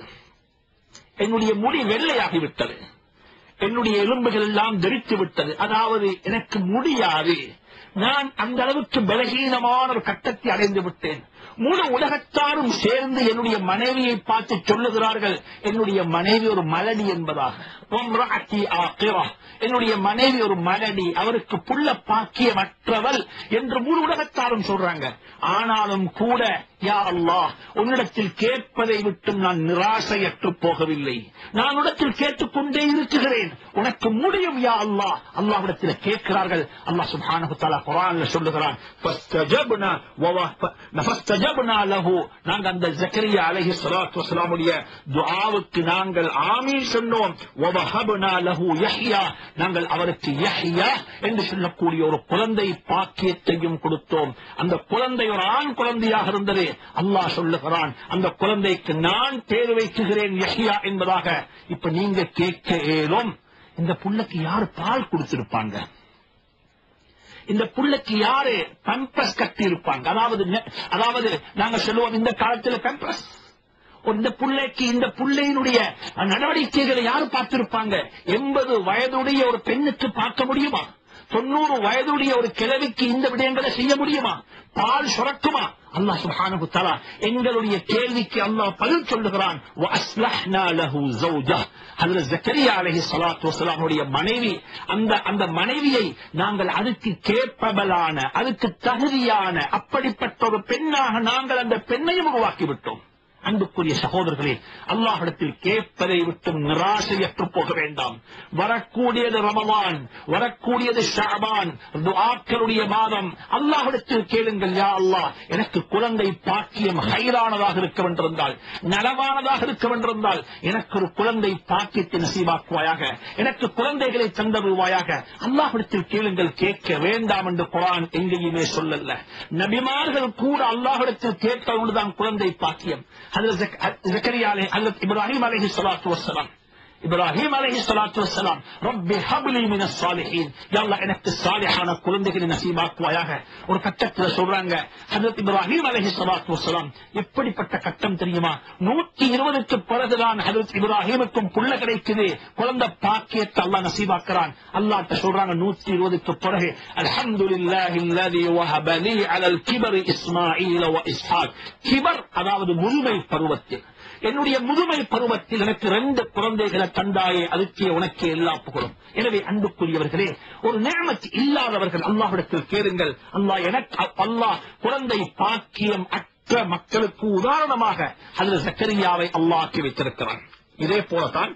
என்னுடைய முடி வெள்ளையாகி விட்டது என்னுடைய எலும்புகள் எல்லாம் தெரித்து விட்டது அதாவது எனக்கு முடியாது நான் அந்த அளவுக்கு பலகீனமான ஒரு கட்டத்தை அடைந்து விட்டேன் முழு உலகத்தாரும் சேர்ந்து என்னுடைய மனைவியை பார்த்து சொல்லுகிறார்கள் என்னுடைய மனைவி ஒரு மலடி என்பதாக وامرأتي آقرة. என்னுடைய மனைவி ஒரு மலடி அவருக்கு புள்ள பாக்கியமற்றவள் என்று முழு உலகத்தாரும் சொல்றாங்க ஆனாலும் கூட யா அல்லாஹ் உன்னிடத்தில் கேட்பதை விட்டும் நான் நிராசையற்று போகவில்லை நான் உன்னிடத்தில் கேட்டுக்கொண்டே இருக்கிறேன் உனக்கு முடியும் யா அல்லாஹ் அல்லாஹ்விடத்தில் கேட்கிறார்கள் அல்லாஹ் சுப்ஹானஹு தஆலா குர்ஆன்ல சொல்லுகிறான் ஃபஸ்தஜப்னா வவஹ- ஃபஸ்தஜப்னா லஹு நாங்க அந்த ஜக்கரியா அலைஹி ஸலாத்து வஸலாமுடைய துஆவுக்கு நாங்கள் ஆமீன் சொன்னோம் வவஹப்னா லஹு யஹ்யா நாங்கள் அவருக்கு யஹ்யா என்று சொல்லக்கூடிய ஒரு குழந்தை பாக்கியத்தையும் கொடுத்தோம் அந்த குழந்தை ஒரு ஆண் குழந்தையாக இருந்தது அல்லாஹ் சொல்லுகிறான் அந்த குழந்தைக்கு நான் பேர் வைக்குகிறேன் யஹ்யா என்பதாக இப்ப நீங்க கேட்க ஏலும் இந்த புள்ளைக்கு யார் பால் கொடுத்திருப்பாங்க இந்த புள்ளைக்கு யாரு பம்பஸ் கட்டி இருப்பாங்க அதாவது நெ- அதாவது நாங்க சொல்லுவோம் இந்த காலத்துல பம்பஸ் இந்த புள்ளைக்கு இந்த புள்ளையினுடைய நடவடிக்கைகளை யார் பார்த்திருப்பாங்க எண்பது வயதுடைய ஒரு பெண்ணுக்கு பார்க்க முடியுமா தொண்ணூறு வயதுடைய ஒரு கிழவிக்கு இந்த விடயங்களை செய்ய முடியுமா பால் சுரக்குமா அல்லாஹ் சுப்ஹானஹு தஆலா எங்களுடைய கேள்விக்கு அல்லாஹ் பதில் சொல்லுகிறான் வஅஸ்லஹ்னா லஹு ஜௌஜா ஹஜ்ரத் ஜக்கரியா அலைஹி ஸலாத்து வஸலாமுடைய மனைவி அந்த அந்த மனைவியை நாங்கள் அதுக்கு கேப்பபலான அதுக்கு தகுதியான அப்படிப்பட்ட ஒரு பெண்ணாக நாங்கள் அந்த பெண்ணையும் உருவாக்கி விட்டோம் அன்புக்குரிய சகோதரர்களே அல்லாஹிடத்தில் கேட்பதை விட்டும் நிராசையற்று போக வேண்டாம் வரக்கூடியது ரமவான் வரக்கூடியது ஷாபான் துஆக்களுடைய மாதம் அல்லாஹிடத்தில் கேளுங்கள் யா அல்லாஹ் எனக்கு குழந்தை பாக்கியம் ஹைரானதாக இருக்க வேண்டியிருந்தால் நலவானதாக இருக்க வேண்டியிருந்தால் எனக்கு ஒரு குழந்தை பாக்கியத்தை நசீவாக்குவாயாக எனக்கு குழந்தைகளை தந்தருவாயாக அல்லாஹிடத்தில் கேளுங்கள் கேட்க வேண்டாம் என்று குரான் எங்கேயுமே சொல்லல நபிமார்கள் கூட அல்லாஹிடத்தில் கேட்க ஒன்றுதான் குழந்தை பாக்கியம் ஹஜரத் ஜக்- ஜக்கரியா அலை- ஹஜரத் இப்ராஹிம் அலைஹி ஸலாத்து வஸ்ஸலாம் இப்ராஹிம் அலைஹி ஸலாத்து வஸ்ஸலாம் ரப்பி ஹப்லி மினஸ் சாலிஹீன் யா அல்லாஹ் எனக்கு சாலிஹான குழந்தைகளை நசீபாக்குவாயாக ஒரு கட்டத்துல சொல்றாங்க ஹஜரத் இப்ராஹிம் அலைஹி ஸலாத்து வஸ்ஸலாம் எப்படிப்பட்ட கட்டம் தெரியுமா நூற்றி இருபதுக்கு பிறகுதான் ஹஜரத் இப்ராஹிமுக்கும் புள்ள கிடைக்குது குழந்தை பாக்கியத்தை அல்லாஹ் நசீபாக்குறான் அல்லாஹ்ட்ட சொல்றாங்க நூற்றி இருபதுக்கு பிறகு அல்ஹம்துலில்லாஹி அல்லதி வஹப லி அலல் கிபர் இஸ்மாஈல வ இஸ்ஹாக் கிபர் அதாவது முதுமை பருவத்தில் என்னுடைய முதுமை பருவத்தில் எனக்கு ரெண்டு குழந்தைகளை தந்தாயே அதுக்கே உனக்கே எல்லா புகழும் எனவே அன்புக்குரியவர்களே ஒரு நேமத்து இல்லாதவர்கள் அல்லாஹ்விடத்தில் கேளுங்கள் அல்லாஹ் எனக்கு அல்லாஹ் குழந்தை பாக்கியம் அற்ற மக்களுக்கு உதாரணமாக அதில் சக்கரியாவை அல்லாக்கி வைத்திருக்கிறான் இதே போலதான்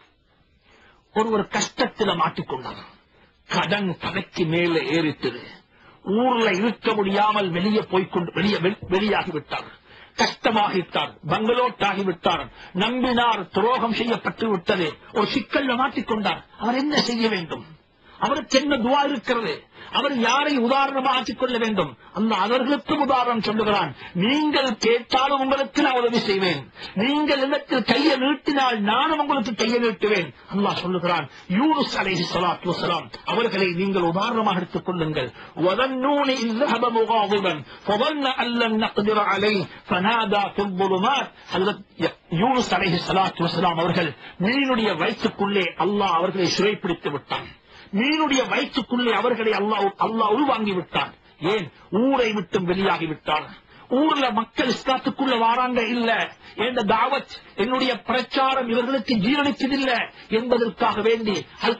ஒருவர் கஷ்டத்தில மாட்டிக்கொண்டார் கடன் தலைக்கு மேலே ஏறித்தது ஊர்ல இருக்க முடியாமல் வெளியே போய்க்கொண்டு வெளியே வெளியாகிவிட்டார் கஷ்டமாகிவிட்டார் பங்களோட்டாகிவிட்டார் நம்பினார் துரோகம் செய்யப்பட்டு விட்டது ஒரு சிக்கல்ல மாட்டிக்கொண்டார் அவர் என்ன செய்ய வேண்டும் அவருக்கு என்ன துவா இருக்கிறது அவர் யாரை உதாரணமாக ஆக்கிக் கொள்ள வேண்டும் அந்த அவர்களுக்கும் உதாரணம் சொல்லுகிறான் நீங்கள் கேட்டாலும் உங்களுக்கு நான் உதவி செய்வேன் நீங்கள் இடத்தில் கையை நீட்டினால் நானும் உங்களுக்கு கையை நீட்டுவேன் அல்லாஹ் சொல்லுகிறான் யூனுஸ் அலைஹி ஸலாத்து வஸலாம் அவர்களை நீங்கள் உதாரணமாக எடுத்துக் கொள்ளுங்கள் وَظَنُّونِ إِذْ ذَهَبَ مُغَاضِبًا فَظَنَّ أَن لَّن نَّقْدِرَ عَلَيْهِ فَنَادَى فِي الظُّلُمَاتِ ஹஜ்ரத் யூனுஸ் அலைஹி ஸலாத்து வஸலாம் அவர்கள் மீனுடைய வயிற்றுக்குள்ளே அல்லாஹ் அவர்களை சிறைப்பிடித்து விட்டான் மீனுடைய வயிற்றுக்குள்ளே அவர்களை அல்லாஹ் அல்லாஹ் உள்வாங்கி விட்டான் ஏன் ஊரை விட்டும் வெளியாகி விட்டான் ஊர்ல மக்கள் இஸ்லாத்துக்குள்ள வாராங்க இல்ல என்ற தாவத் என்னுடைய பிரச்சாரம் இவர்களுக்கு ஜீரணிச்சதில்ல என்பதற்காக வேண்டி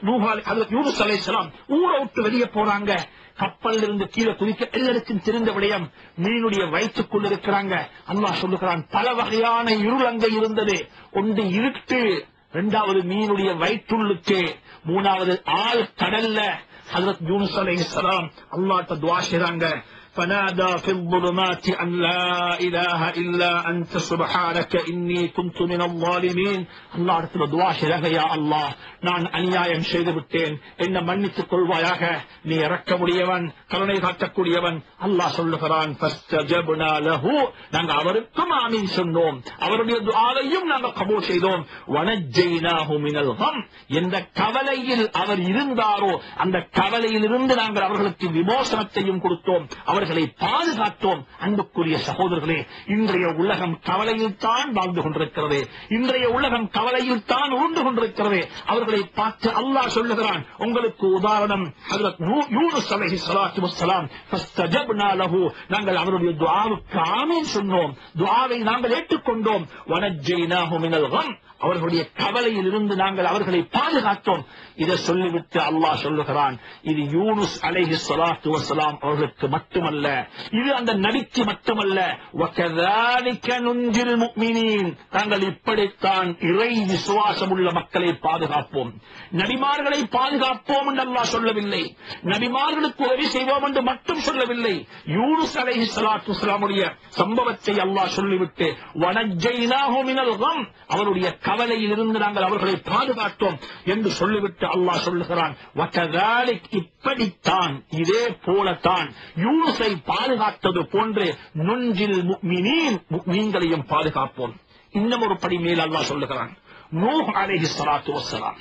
யூனுஸ் அலைஹிஸ்ஸலாம் ஊரை விட்டு வெளியே போறாங்க கப்பலில் இருந்து கீழே குதிக்க எல்லாருக்கும் தெரிந்த விடயம் மீனுடைய வயிற்றுக்குள் இருக்கிறாங்க அல்லாஹ் சொல்லுகிறான் பல வகையான இருள் அங்க இருந்தது ஒன்று இருட்டு இரண்டாவது மீனுடைய வயிற்றுள்ளுக்கு மூணாவது ஆள் கடல்ல ஹதரத் யூனுஸ் அலைஹிஸ்ஸலாம் அல்லாஹ்ட்ட துஆ செய்றாங்க فنادى في الظلمات أن لا إله إلا أنت سبحانك إني كنت من الظالمين الله இடத்துல துவா செய்றாங்க யா அல்லாஹ் நான் அநியாயம் செய்து விட்டேன் என்ன மன்னித்துக் கொள்வாயாக நீ இறக்கமுடையவன் கருணை காட்டக்கூடியவன் அல்லாஹ் சொல்லுகிறான் فاستجبنا له நாங்க அவருக்கும் ஆமீன் சொன்னோம் அவருடைய துஆவையும் நாங்க கபூல் செய்தோம் வனஜைனாஹு மினல் கம் எந்த கவலையில் அவர் இருந்தாரோ அந்த கவலையில் இருந்து நாங்கள் அவர்களுக்கு விமோசனத்தையும் கொடுத்தோம் அவர்களை பாதுகாத்தோம் அன்புக்குரிய சகோதரர்களே இன்றைய உலகம் கவலையில் தான் வாழ்ந்து கொண்டிருக்கிறது இன்றைய உலகம் கவலையில் தான் உருண்டு கொண்டிருக்கிறது அவர்களை பார்த்து அல்லாஹ் சொல்லுகிறான் உங்களுக்கு உதாரணம் ஹஜ்ரத் நூ- யூனுஸ் அலைஹி ஸலாத்து வஸ்ஸலாம் ஃபஸ்தஜப்னா லஹு நாங்கள் அவருடைய துஆவுக்கு ஆமீன் சொன்னோம் துஆவை நாங்கள் ஏற்றுக்கொண்டோம் வனஜ்ஜைனாஹு மினல் கம் அவர்களுடைய கவலையில் இருந்து நாங்கள் அவர்களை பாதுகாத்தோம் இதை சொல்லிவிட்டு அல்லாஹ் சொல்லுகிறான் இது யூனுஸ் அலைஹி ஸலாத்து வஸ்ஸலாம் அவர்களுக்கு மட்டுமல்ல இது அந்த நபிக்கு மட்டுமல்ல وَكَذَلِكَ نُنْجِي الْمُؤْمِنِينَ நாங்கள் இப்படித்தான் இறை விசுவாசம் உள்ள மக்களை பாதுகாப்போம் நபிமார்களை பாதுகாப்போம் என்று அல்லாஹ் சொல்லவில்லை நபிமார்களுக்கு உதவி செய்வோம் என்று மட்டும் சொல்லவில்லை யூனுஸ் அலைஹி ஸலாத்து வஸ்ஸலாமுடைய சம்பவத்தை அல்லாஹ் சொல்லிவிட்டு வனஜைனாஹு மினல் கம் அவருடைய கவலையில் இருந்து நாங்கள் அவர்களை பாதுகாத்தோம் என்று சொல்லிவிட்டு அல்லாஹ் சொல்லுகிறான் وَكَذَلِكَ இப்படித்தான் இதே போலத்தான் யூனுஸை பாதுகாத்தது போன்று நுஞ்சில் முக்மினீன் முக்மீன்களையும் பாதுகாப்போம் இன்னும் ஒரு படி மேல் அல்லாஹ் சொல்லுகிறான் நூஹ் அலைஹி ஸலாத்து வஸ்ஸலாம்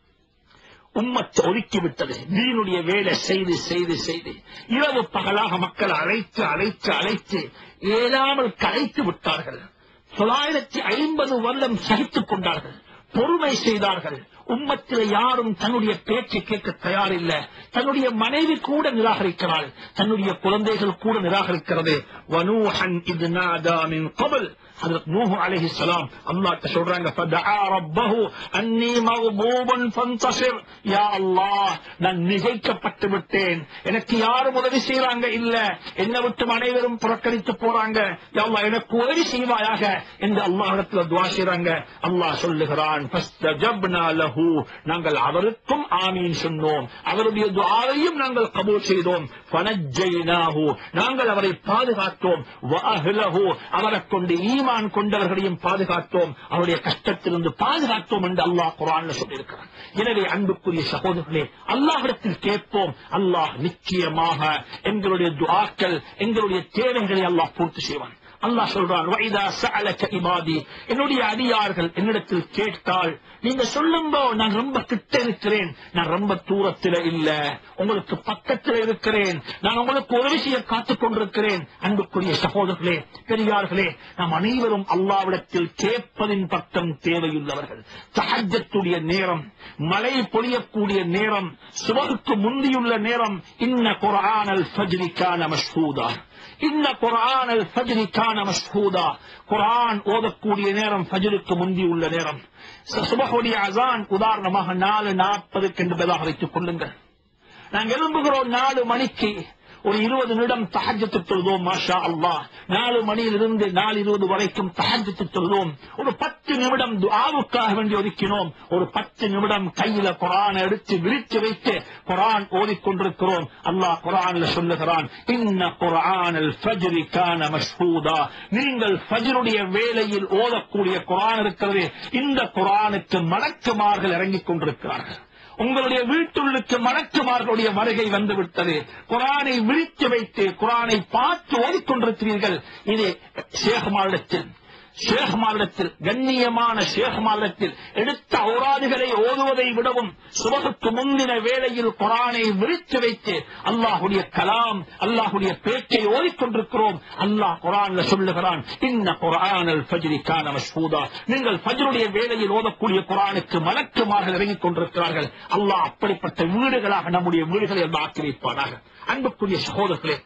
உம்மத்தை ஒதுக்கி விட்டது தீனுடைய வேலை செய்து செய்து செய்து இரவு பகலாக மக்கள் அழைத்து அழைத்து அழைத்து ஏலாமல் கலைத்து விட்டார்கள் தொள்ளாயிரத்தி ஐம்பது வருடம் சகித்துக் கொண்டார்கள் பொறுமை செய்தார்கள் உம்மத்தில் யாரும் தன்னுடைய பேச்சை கேட்க தயாரில்லை தன்னுடைய மனைவி கூட நிராகரிக்கிறாள் தன்னுடைய குழந்தைகள் கூட நிராகரிக்கிறது வனூஹன் இது நாதா மின் கபல் ஹஜரத் நூஹு அலைஹி ஸலாம் அல்லாஹ் சொல்றாங்க ஃபதஆ ரப்பஹு அன்னி மக்பூபன் ஃபன்தஸிர் யா அல்லாஹ் நான் நிகைக்கப்பட்டு விட்டேன் எனக்கு யாரும் உதவி செய்றாங்க இல்ல என்னை விட்டு அனைவரும் புறக்கணித்து போறாங்க யா அல்லாஹ் எனக்கு உதவி செய்வாயாக என்று அல்லாஹ்விடத்தில் துஆ செய்றாங்க அல்லாஹ் சொல்லுகிறான் ஃபஸ்தஜப்னா லஹு நாங்கள் அவருக்கும் ஆமீன் சொன்னோம் அவருடைய துஆவையும் நாங்கள் கபூல் செய்தோம் ஃபனஜ்ஜைனாஹு நாங்கள் அவரை பாதுகாத்தோம் வஅஹ்லஹு அவரை கொண்டு ஈமான் கொண்டவர்களையும் பாதுகாத்தோம் அவருடைய கஷ்டத்திலிருந்து பாதுகாத்தோம் என்று அல்லாஹ் குர்ஆன்ல சொல்லியிருக்கிறான் எனவே அன்புக்குரிய சகோதரர்களே அல்லாஹ்விடத்தில் கேட்போம் அல்லாஹ் நிச்சயமாக எங்களுடைய துஆக்கள் எங்களுடைய தேவைகளை அல்லாஹ் பூர்த்தி செய்வான் அல்லாஹ் சொல்றான் "வஇதா சஅலக இபாதி என்னுடைய அடியார்கள் என்னிடத்தில் கேட்டால் நீங்க சொல்லுங்க நான் ரொம்ப கிட்ட இருக்கிறேன் நான் ரொம்ப தூரத்தில் இல்ல உங்களுக்கு பக்கத்தில் இருக்கிறேன் நான் உங்களுக்கு உதவி செய்ய காத்துக் கொண்டிருக்கிறேன் அன்புக்குரிய சகோதரர்களே பெரியார்களே நாம் அனைவரும் அல்லாவிடத்தில் கேட்பதின் பக்கம் தேவையுள்ளவர்கள் தஹஜத்துடைய நேரம் மழை பொழியக்கூடிய நேரம் சுபகுக்கு முந்தியுள்ள நேரம் இன்ன குர்ஆனல் ஃபஜ்ரி கான மஷ்ஹூதா இன்ன குரான் அல் ஃபஜ்ரி கான மஷ்ஹூதா குரான் ஓதக்கூடிய நேரம் ஃபஜ்ருக்கு முந்தி உள்ள நேரம் ச- சுபஹுடைய அசான் உதாரணமாக நாலு நாற்பதுக்கு என்பதாக வைத்துக் கொள்ளுங்கள் நாங்கள் எழும்புகிறோம் நாலு மணிக்கு ஒரு இருபது நிமிடம் தஹஜத்து தொழுதோம் மாஷா அல்லாஹ் நாலு மணியிலிருந்து நாலு இருபது வரைக்கும் தஹஜத்து தொழுதோம் ஒரு பத்து நிமிடம் துஆவுக்காக வேண்டி ஒதுக்கினோம் ஒரு பத்து நிமிடம் கையில குரான் எடுத்து விரித்து வைத்து குரான் ஓதிக்கொண்டிருக்கிறோம் அல்லாஹ் குரான்ல சொல்லுகிறான் இன்ன குரான் ஃபஜ்ரி கான மஷ்ஹூதா நீங்கள் ஃபஜ்ருடைய வேளையில் ஓதக்கூடிய குரான் இருக்கிறது இந்த குரானுக்கு மலக்குமார்கள் இறங்கிக் கொண்டிருக்கிறார்கள் உங்களுடைய வீட்டுள்ளுக்கு மலக்குமார்களுடைய வருகை வந்துவிட்டது குரானை விரித்து வைத்து குரானை பார்த்து ஓதிக்கொண்டிருக்கிறீர்கள் இது ஷேகுமாரிடத்தில் ஷேகுமாரிடத்தில் கண்ணியமான ஷேகுமாரிடத்தில் எடுத்த ஔராதுகளை ஓதுவதை விடவும் சுபகுக்கு முந்தின வேளையில் குரானை விரித்து வைத்து அல்லாஹுடைய கலாம் அல்லாஹுடைய பேச்சை ஓதிக்கொண்டிருக்கிறோம் அல்லாஹ் குரான்ல சொல்லுகிறான் இன்ன குரான் ஃபஜ்ரி கான மஷ்ஹூதா நீங்கள் ஃபஜ்ருடைய வேளையில் ஓதக்கூடிய குரானுக்கு மலக்குமார்கள் இறங்கிக் கொண்டிருக்கிறார்கள் அல்லாஹ் அப்படிப்பட்ட வீடுகளாக நம்முடைய வீடுகளை அல்லாஹ் ஆக்கி வைப்பானாக அன்புக்குரிய சகோதரர்களே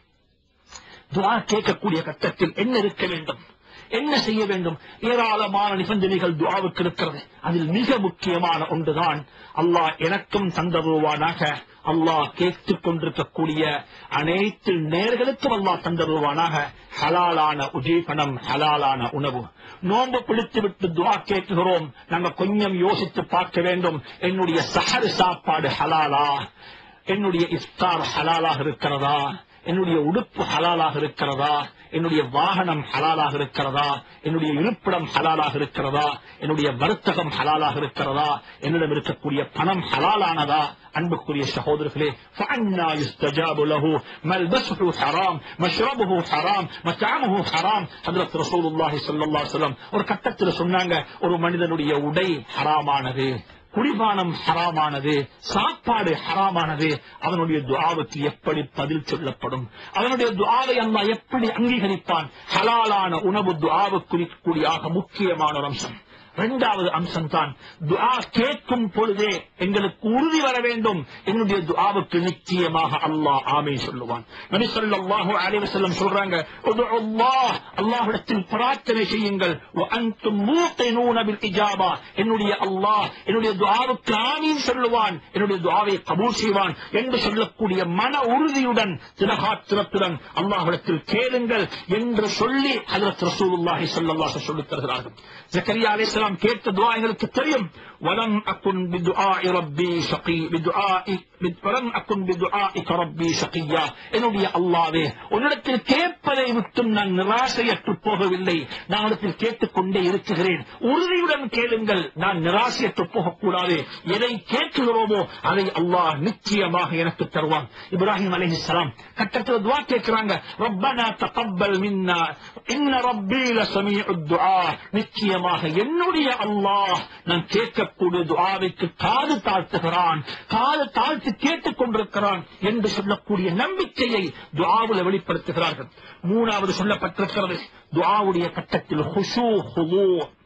துவா கேட்கக்கூடிய கட்டத்தில் என்ன இருக்க வேண்டும் என்ன செய்ய வேண்டும் ஏராளமான நிபந்தனைகள் துவாவுக்கு இருக்கிறது அதில் மிக முக்கியமான ஒன்றுதான் அல்லாஹ் எனக்கும் தந்தருவானாக அல்லாஹ் கேட்டுக் கொண்டிருக்கக்கூடிய அனைத்து நேர்களுக்கும் அல்லாஹ் தந்தருவானாக ஹலாலான உஜீபனம் ஹலாலான உணவு நோன்பு பிடித்து விட்டு துவா கேட்கிறோம் நாங்க கொஞ்சம் யோசித்து பார்க்க வேண்டும் என்னுடைய சஹர் சாப்பாடு ஹலாலா என்னுடைய இஃப்தார் ஹலாலாக இருக்கிறதா என்னுடைய உடுப்பு ஹலாலாக இருக்கிறதா என்னுடைய வாகனம் ஹலாலாக இருக்கிறதா என்னுடைய இருப்பிடம் ஹலாலாக இருக்கிறதா என்னுடைய வர்த்தகம் ஹலாலாக இருக்கிறதா என்னிடம் இருக்கக்கூடிய பணம் ஹலாலானதா அன்புக்குரிய சகோதரர்களே فَأَنَّى يُسْتَجَابُ لَهُ مَلْبَسُهُ حَرَامٌ مَشْرَبُهُ حَرَامٌ مَطْعَمُهُ حَرَامٌ ஹஜ்ரத் ரசூலுல்லாஹி ஸல்லல்லாஹு அலைஹி வஸல்லம் ஒரு கட்டத்தில் சொன்னாங்க ஒரு மனிதனுடைய உடை ஹராமானது குடிபானம் ஹராமானது சாப்பாடு ஹராமானது அவனுடைய துஆவுக்கு எப்படி பதில் சொல்லப்படும் அவனுடைய துஆவை அல்லாஹ் எப்படி அங்கீகரிப்பான் ஹலாலான உணவு துஆவுக்குரிய முக்கியமான ஒரு அம்சம் இரண்டாவது அம்சம் தான் துஆ கேட்கும் பொழுதே எங்களுக்கு உறுதி வர வேண்டும் என்னுடைய துஆவுக்கு நிச்சயமாக அல்லாஹ் ஆமை சொல்லுவான் நபி ஸல்லல்லாஹு அலைஹி வஸல்லம் சொல்றாங்க உதுஉ அல்லாஹ் அல்லாஹ்விடத்தில் பிரார்த்தனை செய்யுங்கள் வ அன்தும் மூகினூன பில் இஜாபா என்னுடைய அல்லாஹ் என்னுடைய துஆவுக்கு ஆமீன் சொல்லுவான் என்னுடைய துஆவை கபூல் செய்வான் என்று சொல்லக்கூடிய மன உறுதியுடன் திலகாத்திரத்துடன் அல்லாஹ்விடத்தில் கேளுங்கள் என்று சொல்லி ஹஜரத் ரசூலுல்லாஹி ஸல்லல்லாஹு அலைஹி சொல்லித் தருகிறார்கள் ஜக்கரியா அலைஹிஸ்ஸலாம் கேட்ட துஆ எங்களுக்கு தெரியும் வலம் அக்குன் பிதுஆஇ ரப்பி ஷகி பிதுஆஇ வலம் அக்குன் பிதுஆஇக ரப்பி ஷகியா என்னுடைய அல்லாஹ்வே உன்னிடத்தில் கேட்பதை விட்டும் நான் நிராசையற்று போகவில்லை நான் இடத்தில் கேட்டுக்கொண்டே இருக்கிறேன் உறுதியுடன் கேளுங்கள் நான் நிராசையற்று போகக்கூடாது எதை கேட்கிறோமோ அதை அல்லாஹ் நிச்சயமாக எனக்கு தருவான் இப்ராஹிம் அலைஹிஸ்ஸலாம் கட்டத்தில் துஆ கேட்கிறாங்க ரப்பனா தகப்பல் மின்னா இன்ன ரப்பி லசமீஉத் துஆ நிச்சயமாக என்னுடைய அல்லாஹ் நான் கேட்கக்கூடிய துஆவிற்கு காது தாழ்த்துகிறான் காது தாழ்த்தி கேட்டுக் கொண்டிருக்கிறான் என்று சொல்லக்கூடிய நம்பிக்கையை துஆவில் வெளிப்படுத்துகிறார்கள் மூணாவது சொல்லப்பட்டிருக்கிறது துஆவுடைய கட்டத்தில் ஹுஷூ ஹுது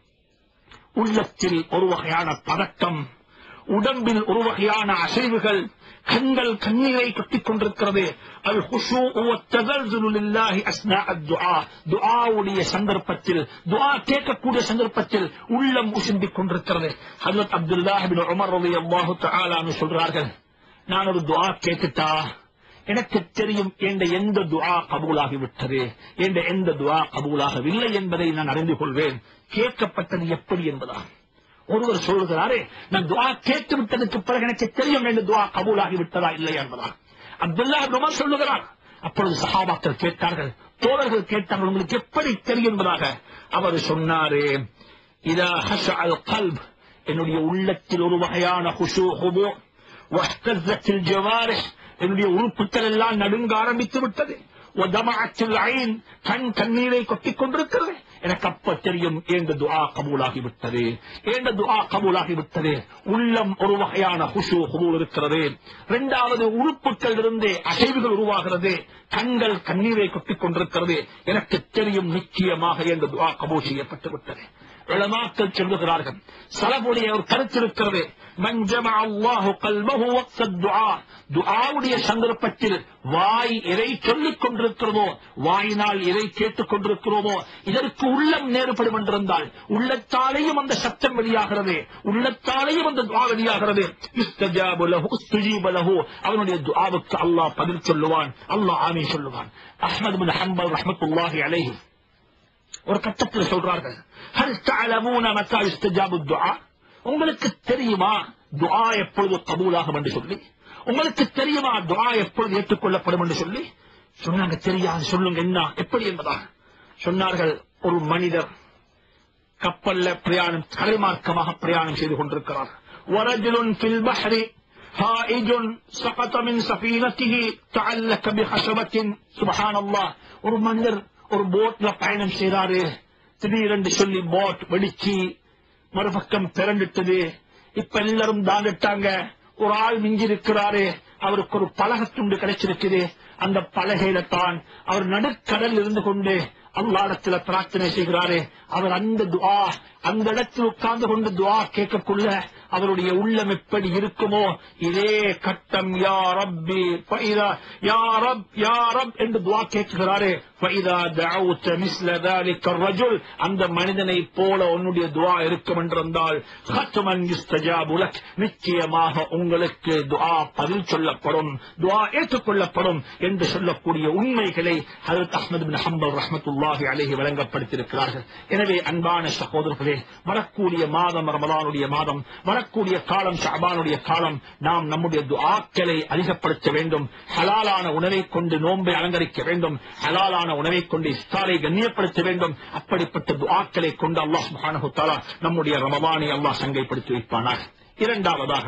உள்ளத்தில் ஒரு வகையான பதட்டம் உடம்பில் ஒரு வகையான அசைவுகள் கண்கள் கண்ணீரை கட்டிக் கொண்டிருக்கிறது அல் ஹுஷூ வத்ததல்சுலு லில்லாஹி அஸ்னா அத்துஆ துஆவுடைய சந்தர்ப்பத்தில் துஆ கேட்கக்கூடிய சந்தர்ப்பத்தில் உள்ளம் உசும்பிக் கொண்டிருக்கிறது ஹஜரத் அப்துல்லாஹ் பின் உமர் ரலியல்லாஹு தஆலா அன்ஹு சொல்றார்கள் நான் ஒரு துஆ கேட்டுட்டா எனக்கு தெரியும் என்ற எந்த துஆ கபூலாகி விட்டது என்ற எந்த துஆ கபூலாகவில்லை என்பதை நான் அறிந்து கொள்வேன் கேட்கப்பட்டது எப்படி என்பதா ஒருவர் சொல்லுகிறாரே நான் துஆ கேட்டு விட்டதுக்கு பிறகு எனக்கு தெரியும் என்று துஆ கபூலாகி விட்டதா இல்லை என்பதா அப்துல்லா இப்னு உமர் சொல்லுகிறார் அப்பொழுது சஹாபாக்கள் கேட்டார்கள் தோழர்கள் கேட்டார்கள் உங்களுக்கு எப்படி தெரியும் என்பதாக அவர் சொன்னாரே இதா ஹஷ அல் கல்ப் என்னுடைய உள்ளத்தில் ஒரு வகையான ஹுஷூ ஹுபு வஹ்தஸத்தில் ஜவாரிஹ் என்னுடைய உறுப்புகள் எல்லாம் நடுங்க ஆரம்பித்து விட்டது ஒதமாச்சில் ஐன் கண் கண்ணீரை கொட்டிக் கொண்டிருக்கிறது எனக்கு அப்ப தெரியும் ஏண்ட துஆ கபூலாகி விட்டது ஏண்ட துஆ கபூலாகி விட்டது உள்ளம் ஒரு வகையான ஹுஷு ஹுபூல் இருக்கிறது இரண்டாவது உறுப்புகள் இருந்து அசைவுகள் உருவாகிறது கண்கள் கண்ணீரை கொட்டிக் கொண்டிருக்கிறது எனக்கு தெரியும் நிச்சயமாக என்ற துஆ கபூல் செய்யப்பட்டு விட்டது உலமாக்கள் சொல்லுகிறார்கள் சலபுடைய ஒரு கருத்து இருக்கிறது மஞ்சம அல்லாஹு கல்வஹு வக்ஸத் துஆ துஆவுடைய சந்தர்ப்பத்தில் வாய் எதை சொல்லிக் கொண்டிருக்கிறதோ வாயினால் எதை கேட்டுக் கொண்டிருக்கிறோமோ இதற்கு உள்ளம் நேருபடும் என்றிருந்தால் உள்ளத்தாலேயும் அந்த சத்தம் வெளியாகிறது உள்ளத்தாலேயும் அந்த துஆ வெளியாகிறது இஸ்தஜாபு லஹு இஸ்தஜீப லஹு அவனுடைய துஆவுக்கு அல்லாஹ் பதில் சொல்லுவான் அல்லாஹ் ஆமீன் சொல்லுவான் அஹ்மது பின் ஹம்பல் ரஹ்மத்துல்லாஹி அலைஹி ஒரு கட்டத்தில் சொல்றார்கள் ஹல் தஅலமூன மத்தா இஸ்தஜாபு துஆ உங்களுக்கு தெரியுமா துஆ எப்பொழுது கபூலாகும் என்று சொல்லி உங்களுக்கு தெரியுமா துஆ எப்பொழுது ஏற்றுக்கொள்ளப்படும் என்று சொல்லி சொன்னாங்க தெரியாது சொல்லுங்க என்ன எப்படி என்பதா சொன்னார்கள் ஒரு மனிதர் கப்பல்ல பிரயாணம் கலைமார்க்கமாக பிரயாணம் செய்து கொண்டிருக்கிறார் ورجل في البحر هائج سقط من سفينته تعلق بخشبة سبحان الله ஒரு மனிதர் ஒரு போட்ல பயணம் செய்றாரு திடீரென்று சொல்லி போட் வெடிச்சு மறுபக்கம் திரண்டுட்டது இப்ப எல்லாரும் தாண்டிட்டாங்க ஒரு ஆள் மிஞ்சி இருக்கிறாரு அவருக்கு ஒரு பலகத்துண்டு கிடைச்சிருக்குது அந்த பலகையில தான் அவர் நடுக்கடல் இருந்து கொண்டு அல்லாடத்துல பிரார்த்தனை செய்கிறாரு அவர் அந்த துஆ அந்த இடத்தில் உட்கார்ந்து கொண்டு துஆ கேட்கக்குள்ள அவருடைய உள்ளம் எப்படி இருக்குமோ இதே கட்டம் யா ரப்பி ஃபைதா யா ரப் யா ரப் என்று துஆ கேட்கிறாரு ஃபைதா தஅவுத மிஸ்ல ذلك الرجل அந்த மனிதனை போல உன்னுடைய துஆ இருக்கும் என்றிருந்தால் ஹத்மன் யுஸ்தஜாபு லக் நிச்சயமாக உங்களுக்கு துஆ பதில் சொல்லப்படும் துஆ ஏற்றுக்கொள்ளப்படும் என்று சொல்லக்கூடிய உண்மைகளை ஹஜரத் அஹ்மது பின் ஹம்பல் ரஹ்மத்துல்லாஹி அலைஹி வழங்கப்படுத்தியிருக்கிறார்கள் எனவே அன்பான சகோதரர்களே வரக்கூடிய மாதம் ரமலானுடைய மாதம் வரக்கூடிய காலம் ஷாபானுடைய காலம் நாம் நம்முடைய துஆக்களை அதிகப்படுத்த வேண்டும் ஹலாலான உணவை கொண்டு நோன்பை அலங்கரிக்க வேண்டும் ஹலாலான உணவை கொண்டு இஸ்தாரை கண்ணியப்படுத்த வேண்டும் அப்படிப்பட்ட துஆக்களை கொண்டு அல்லாஹ் சுப்ஹானஹு தஆலா நம்முடைய ரமலானை அல்லாஹ் சங்கைப்படுத்தி வைப்பானாக இரண்டாவதாக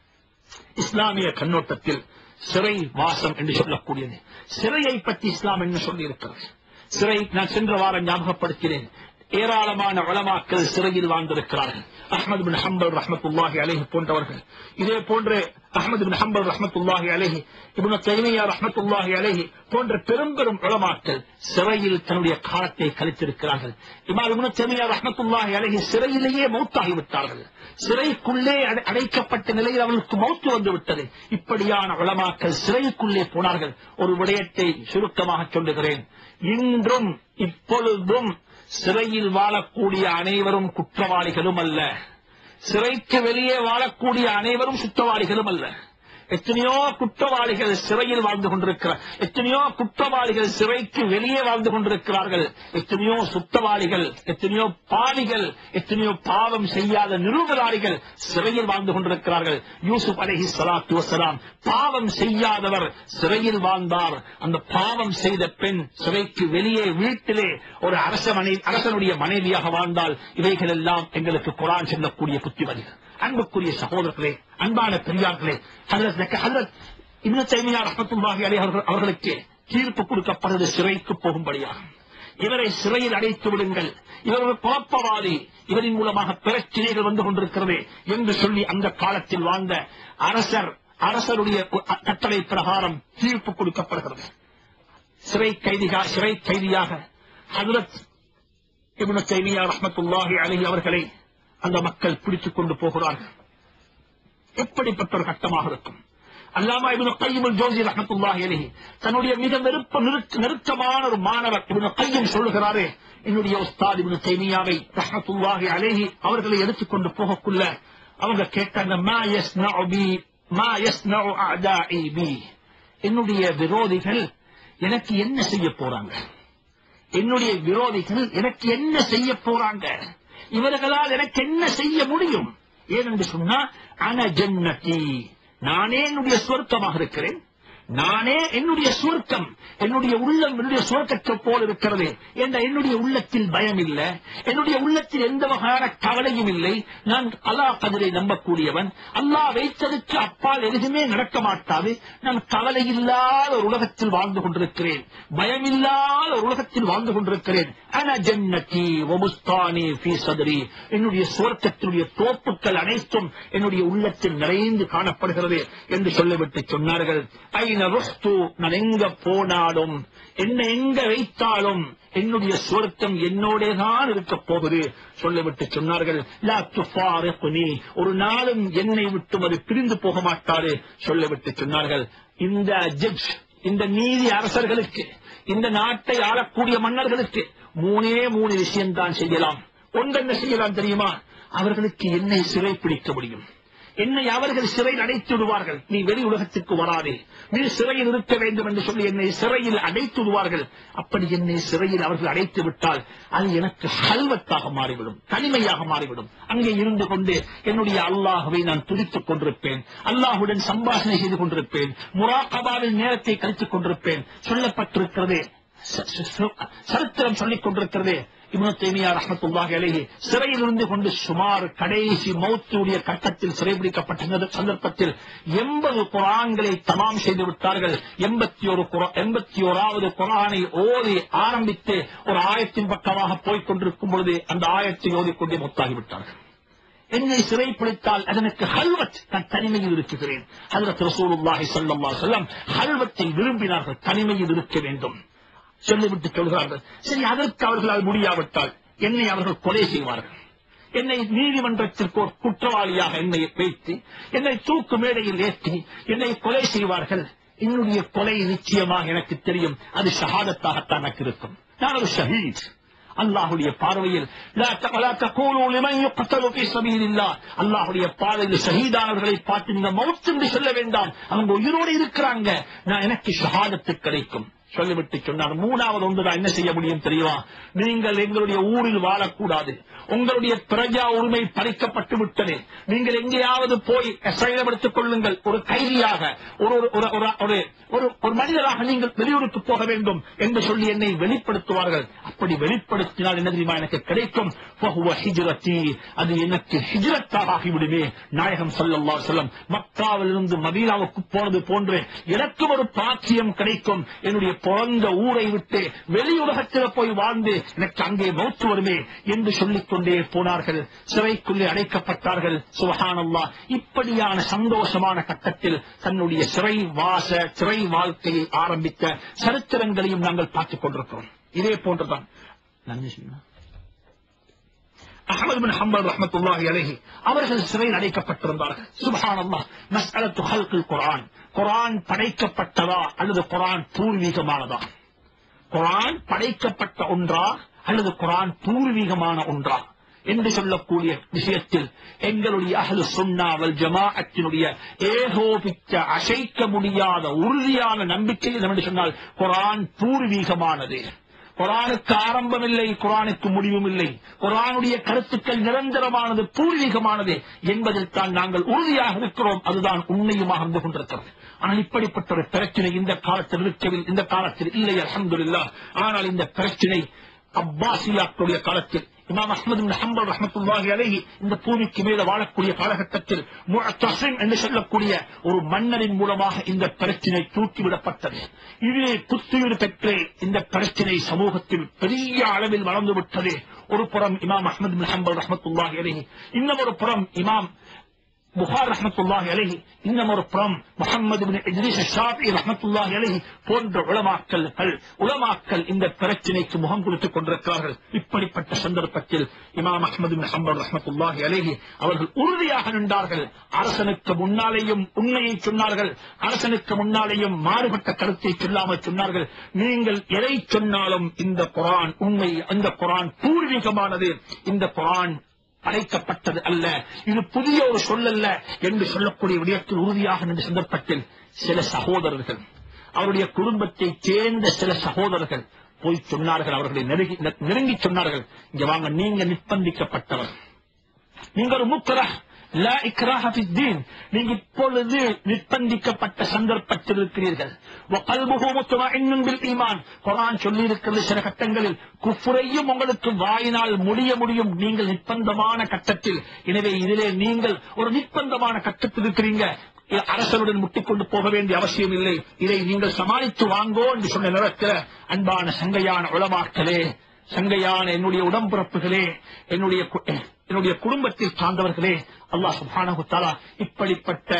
இஸ்லாமிய கண்ணோட்டத்தில் சிறை வாசம் என்று சொல்லக்கூடியது சிறையை பற்றி இஸ்லாம் என்ன சொல்லி இருக்கிறது சிறை நான் சென்ற வாரம் ஞாபகப்படுத்தினேன் ஏராளமான வளமாக்கள் சிறையில் வாழ்ந்திருக்கிறார்கள் அஹ்மது பின் ஹம்பல் ரஹ்மத்துல்லாஹி அலைஹி போன்றவர்கள் இதே போன்று அஹ்மது பின் ஹம்பல் ரஹ்மத்துல்லாஹி அலைஹி இப்னு தைமியா ரஹ்மத்துல்லாஹி அலைஹி போன்ற பெரும் பெரும் உலமாக்கள் சிறையில் தன்னுடைய காலத்தை கழித்திருக்கிறார்கள் இமாம் இப்னு தைமியா ரஹ்மத்துல்லாஹி அலைஹி சிறையிலேயே மௌத்தாகி விட்டார்கள் சிறைக்குள்ளே அடை- அடைக்கப்பட்ட நிலையில் அவர்களுக்கு மௌத்து வந்து விட்டது இப்படியான உலமாக்கள் சிறைக்குள்ளே போனார்கள் ஒரு விடயத்தை சுருக்கமாக சொல்லுகிறேன் இன்றும் இப்பொழுதும் சிறையில் வாழக்கூடிய அனைவரும் குற்றவாளிகளும் அல்ல சிறைக்கு வெளியே வாழக்கூடிய அனைவரும் சுற்றவாளிகளும் அல்ல எத்தனையோ குற்றவாளிகள் சிறையில் வாழ்ந்து கொண்டிருக்கிறார் எத்தனையோ குற்றவாளிகள் சிறைக்கு வெளியே வாழ்ந்து கொண்டிருக்கிறார்கள் எத்தனையோ சுத்தவாளிகள் எத்தனையோ பாவிகள் எத்தனையோ பாவம் செய்யாத நிரூபராளிகள் சிறையில் வாழ்ந்து கொண்டிருக்கிறார்கள் யூசுப் அலைஹி ஸலாத்து வஸலாம் பாவம் செய்யாதவர் சிறையில் வாழ்ந்தார் அந்த பாவம் செய்த பெண் சிறைக்கு வெளியே வீட்டிலே ஒரு அரச மனை அரசனுடைய மனைவியாக வாழ்ந்தால் இவைகள் எல்லாம் எங்களுக்கு குரான் சொல்லக்கூடிய புத்திமதிகள் அன்புக்குரிய சகோதரர்களே அன்பான பெரியார்களே ஹஜரத் ஜக்க- ஹஜரத் இப்னு தைமியா ரஹ்மத்துல்லாஹி அலைஹி அவர்கள் அவர்களுக்கு தீர்ப்பு கொடுக்கப்படுவது சிறைக்கு போகும்படியாக இவரை சிறையில் அடைத்து விடுங்கள் இவர் ஒரு குழப்பவாதி இவரின் மூலமாக பிரச்சனைகள் வந்து கொண்டிருக்கிறது என்று சொல்லி அந்த காலத்தில் வாழ்ந்த அரசர் அரசருடைய கட்டளை பிரகாரம் தீர்ப்பு கொடுக்கப்படுகிறது சிறை கைதிகா சிறை கைதியாக ஹஜரத் இப்னு தைமியா ரஹ்மத்துல்லாஹி அலைஹி அவர்களை அந்த மக்கள் பிடித்துக் கொண்டு போகிறார்கள் எப்படிப்பட்ட ஒரு கட்டமாக இருக்கும் அல்லாமா இப்னு கையம் ஜோசி ரஹ்மத்துல்லாஹி அலைஹி தன்னுடைய மிக நெருப்ப நெருக்க- நெருக்கமான ஒரு மாணவர் இப்னு கையம் சொல்லுகிறாரே என்னுடைய உஸ்தாத் இப்னு தைமியாவை ரஹ்மத்துல்லாஹி அலைஹி அவர்களை எடுத்துக்கொண்டு போகக்குள்ள அவங்க கேட்டாங்க மா யஸ்னஉ பி மா யஸ்னஉ அஅதாஇ பி என்னுடைய விரோதிகள் எனக்கு என்ன செய்ய போறாங்க என்னுடைய விரோதிகள் எனக்கு என்ன செய்ய போறாங்க இவர்களால் எனக்கு என்ன செய்ய முடியும் ஏனென்று சொன்னா அன ஜன்னதி நானே என்னுடைய சொர்க்கமாக இருக்கிறேன் நானே என்னுடைய சுவர்க்கம் என்னுடைய உள்ளம் என்னுடைய சுவர்க்கத்தை போல் இருக்கிறது என்ற என்னுடைய உள்ளத்தில் பயம் இல்லை என்னுடைய உள்ளத்தில் எந்த வகையான கவலையும் இல்லை நான் அல்லாஹ் கதிரை நம்பக்கூடியவன் அல்லாஹ் வைத்ததுக்கு அப்பால் எதுவுமே நடக்க மாட்டாது நான் கவலை இல்லாத ஒரு உலகத்தில் வாழ்ந்து கொண்டிருக்கிறேன் பயமில்லாத ஒரு உலகத்தில் வாழ்ந்து கொண்டிருக்கிறேன் அன ஜன்னதி வமுஸ்தானி ஃபீ சதுரி என்னுடைய சுவர்க்கத்தினுடைய தோப்புக்கள் அனைத்தும் என்னுடைய உள்ளத்தில் நிறைந்து காணப்படுகிறது என்று சொல்லிவிட்டு சொன்னார்கள் ஐன ஐன ருஹ்து நான் எங்க போனாலும் என்னை எங்க வைத்தாலும் என்னுடைய சொர்க்கம் என்னோடே தான் இருக்க போகுது சொல்லிவிட்டு சொன்னார்கள் லா துஃபாரிக்னி ஒரு நாளும் என்னை விட்டு அது பிரிந்து போக மாட்டாரு சொல்லிவிட்டு சொன்னார்கள் இந்த ஜட்ஜ் இந்த நீதி அரசர்களுக்கு இந்த நாட்டை ஆளக்கூடிய மன்னர்களுக்கு மூணே மூணு விஷயம் தான் செய்யலாம் ஒன்றென்ன செய்யலாம் தெரியுமா அவர்களுக்கு என்னை சிறை பிடிக்க முடியும் என்னை அவர்கள் சிறையில் அடைத்து விடுவார்கள் நீ வெளி உலகத்துக்கு வராதே நீ சிறையில் இருக்க வேண்டும் என்று சொல்லி என்னை சிறையில் அடைத்து விடுவார்கள் அப்படி என்னை சிறையில் அவர்கள் அடைத்து விட்டால் அது எனக்கு ஹல்வத்தாக மாறிவிடும் தனிமையாக மாறிவிடும் அங்கே இருந்து கொண்டு என்னுடைய அல்லாஹுவை நான் துடித்துக் கொண்டிருப்பேன் அல்லாஹுடன் சம்பாஷணை செய்து கொண்டிருப்பேன் முராகபாவில் நேரத்தை கழித்துக் கொண்டிருப்பேன் சொல்லப்பட்டிருக்கிறது ச- ச- ச- சரித்திரம் சொல்லிக் கொண்டிருக்கிறது இப்னு தைமியா ரஹ்மத்துல்லாஹி அலைஹி சிறையில் இருந்து கொண்டு சுமார் கடைசி மௌத்துடைய கட்டத்தில் சிறைபிடிக்கப்பட்ட சந்தர்ப்பத்தில் எண்பது குரான்களை தமாம் செய்து விட்டார்கள் எண்பத்தி ஒரு எண்பத்தி ஓராவது குரானை ஓதி ஆரம்பித்து ஒரு ஆயத்தின் பக்கமாக போய்க் கொண்டிருக்கும் பொழுது அந்த ஆயத்தை ஓதிக்கொண்டே மொத்தாகிவிட்டார்கள் என்னை சிறைப்பிடித்தால் அதனுக்கு ஹல்வத் நான் தனிமையில் இருக்குகிறேன் ஹல்வத் ரசூலுல்லாஹி ஸல்லல்லாஹு அலைஹி வஸல்லம் ஹல்வத்தை விரும்பினார்கள் தனிமையில் இருக்க வேண்டும் சொல்லிவிட்டு சொல்கிறார்கள் சரி அதற்கு அவர்களால் முடியாவிட்டால் என்னை அவர்கள் கொலை செய்வார்கள் என்னை நீதிமன்றத்திற்கு ஒரு குற்றவாளியாக என்னை வைத்து என்னை தூக்கு மேடையில் ஏற்றி என்னை கொலை செய்வார்கள் என்னுடைய கொலை நிச்சயமாக எனக்கு தெரியும் அது ஷஹாதத்தாகத்தான் எனக்கு இருக்கும் நான் ஒரு ஷஹீத் அல்லாஹுடைய பார்வையில் லா த- வலா தகூலு லிமன் யுக்தலு ஃபீ ஸபீலில்லாஹ். அல்லாஹுடைய பார்வையில் ஷஹீதானவர்களை பார்த்து நீங்க மௌத் என்று சொல்ல வேண்டாம் அவங்க உயிரோடு இருக்கிறாங்க நான் எனக்கு ஷஹாதத்து கிடைக்கும் சொல்லிவிட்டு சொன்னார் மூணாவது ஒன்றுதான் என்ன செய்ய முடியும் தெரியுமா நீங்கள் எங்களுடைய ஊரில் வாழக்கூடாது உங்களுடைய பிரஜா உரிமை பறிக்கப்பட்டு விட்டது நீங்கள் எங்கேயாவது போய் அசைலம் எடுத்துக் கொள்ளுங்கள் ஒரு கைதியாக ஒரு ஒரு- ஒரு ஒரு- ஒரு ஒரு ஒரு மனிதராக நீங்கள் வெளியூருக்கு போக வேண்டும் என்று சொல்லி என்னை வெளிப்படுத்துவார்கள் அப்படி வெளிப்படுத்தினால் என்ன தெரியுமா எனக்கு கிடைக்கும் ஃபஹுவ ஹிஜ்ரத்தி. அது எனக்கு ஹிஜ்ரத்தாக ஆகிவிடுமே நாயகம் ஸல்லல்லாஹு அலைஹி வஸல்லம் மக்காவில் இருந்து மதீனாவுக்கு போனது போன்று எனக்கும் ஒரு பாக்கியம் கிடைக்கும் என்னுடைய பிறந்த ஊரை விட்டு வெளியுலகத்தில் போய் வாழ்ந்து எனக்கு அங்கே மௌத்து வருமே என்று சொல்லிக் கொண்டே போனார்கள் சிறைக்குள்ளே அடைக்கப்பட்டார்கள் சுபஹானல்லாஹ் இப்படியான சந்தோஷமான கட்டத்தில் தன்னுடைய சிறை வாச சிறை வாழ்க்கையை ஆரம்பித்த சரித்திரங்களையும் நாங்கள் பார்த்துக் கொண்டிருக்கிறோம் இதே போன்றுதான் நன்றி சொல்லுங்க அஹமது பின் ஹம்பல் ரஹ்மத்துல்லாஹி அலைஹி அவர்கள் சிறையில் அடைக்கப்பட்டிருந்தார்கள் சுப்ஹானல்லாஹ் மஸ்அலத்து ஹல்குல் குர்ஆன் குர்ஆன் படைக்கப்பட்டதா அல்லது குர்ஆன் பூர்வீகமானதா குர்ஆன் படைக்கப்பட்ட ஒன்றா அல்லது குர்ஆன் பூர்வீகமான ஒன்றா என்று சொல்லக்கூடிய விஷயத்தில் எங்களுடைய அஹ்லு சுன்னா வல் ஜமாஅத்தினுடைய ஏகோபித்த அசைக்க முடியாத உறுதியான நம்பிக்கை என்று சொன்னால் குர்ஆன் பூர்வீகமானது குரானுக்கு ஆரம்பமில்லை குரானுக்கு முடிவும் இல்லை குரானுடைய கருத்துக்கள் நிரந்தரமானது பூர்வீகமானது என்பதில் தான் நாங்கள் உறுதியாக இருக்கிறோம் அதுதான் உண்மையுமாக இருந்து கொண்டிருக்கிறது ஆனால் இப்படிப்பட்ட ஒரு பிரச்சனை இந்த காலத்தில் இருக்கவில் இந்த காலத்தில் இல்லை அல்ஹம்துலில்லாஹ் ஆனால் இந்த பிரச்சனை அப்பாசியாக்களுடைய காலத்தில் இமாம் அஹ்மது பின் ஹம்பல் ரஹ்மத்துல்லாஹி அலைஹி இந்த பூமிக்கு மேல வாழக்கூடிய காலகட்டத்தில் முஅத்தஸிம் என்று சொல்லக்கூடிய ஒரு மன்னரின் மூலமாக இந்த பிரச்சனை தூக்கிவிடப்பட்டது இதிலே புத்துயிர் பெற்று இந்த பிரச்சனை சமூகத்தில் பெரிய அளவில் வளர்ந்து விட்டது ஒரு புறம் இமாம் அஹ்மது பின் ஹம்பல் ரஹ்மத்துல்லாஹி அலைஹி இன்னும் ஒரு புறம் இமாம் புகார் ரஹமத்துல்லாஹி அலைஹி இன்னும் ஒரு புறம் முகமது பின் இத்ரீஸ் ஷாஃபி ரஹமத்துல்லாஹி அலைஹி போன்ற உலமாக்கல் உலமாக்கல் இந்த பிரச்சனைக்கு முகம் கொடுத்துக் கொண்டிருக்கிறார்கள் இப்படிப்பட்ட சந்தர்ப்பத்தில் இமாம் அஹ்மது பின் ஹம்பல் ரஹமத்துல்லாஹி அலைஹி அவர்கள் உறுதியாக நின்றார்கள் அரசனுக்கு முன்னாலேயும் உண்மையை சொன்னார்கள் அரசனுக்கு முன்னாலேயும் மாறுபட்ட கருத்தை சொல்லாமல் சொன்னார்கள் நீங்கள் எதை சொன்னாலும் இந்த குரான் உண்மை இந்த குரான் பூர்வீகமானது இந்த குரான் படைக்கப்பட்டது அல்ல இது புதிய ஒரு சொல்லல்ல என்று சொல்லக்கூடிய விடயத்தில் உறுதியாக நின்ற சந்தர்ப்பத்தில் சில சகோதரர்கள் அவருடைய குடும்பத்தை சேர்ந்த சில சகோதரர்கள் போய் சொன்னார்கள் அவர்களை நெருங்கி நெருங்கி சொன்னார்கள் இங்க வாங்க நீங்க நிர்பந்திக்கப்பட்டவர் நீங்க ஒரு முக்கரா லா இக்ராஹ ஃபித்தீன் நீங்க இப்பொழுது நிர்பந்திக்கப்பட்ட சந்தர்ப்பத்தில் இருக்கிறீர்கள் வகல்புஹு முத்மஇன்னுன் பில் ஈமான் குர்ஆன் சொல்லி இருக்கிறது சில கட்டங்களில் குஃப்ரையும் உங்களுக்கு வாயினால் முடிய முடியும் நீங்கள் நிர்பந்தமான கட்டத்தில் எனவே இதிலே நீங்கள் ஒரு நிர்பந்தமான கட்டத்தில் இருக்கிறீங்க அரசனுடன் முட்டிக்கொண்டு போக வேண்டிய அவசியம் இல்லை இதை நீங்கள் சமாளித்து வாங்கோ என்று சொன்ன நேரத்தில் அன்பான சங்கையான உளமாக்களே சங்கையான என்னுடைய உடம்பிறப்புகளே என்னுடைய கு- என்னுடைய குடும்பத்தில் சார்ந்தவர்களே அல்லாஹ் சுப்ஹானஹு தஆலா இப்படிப்பட்ட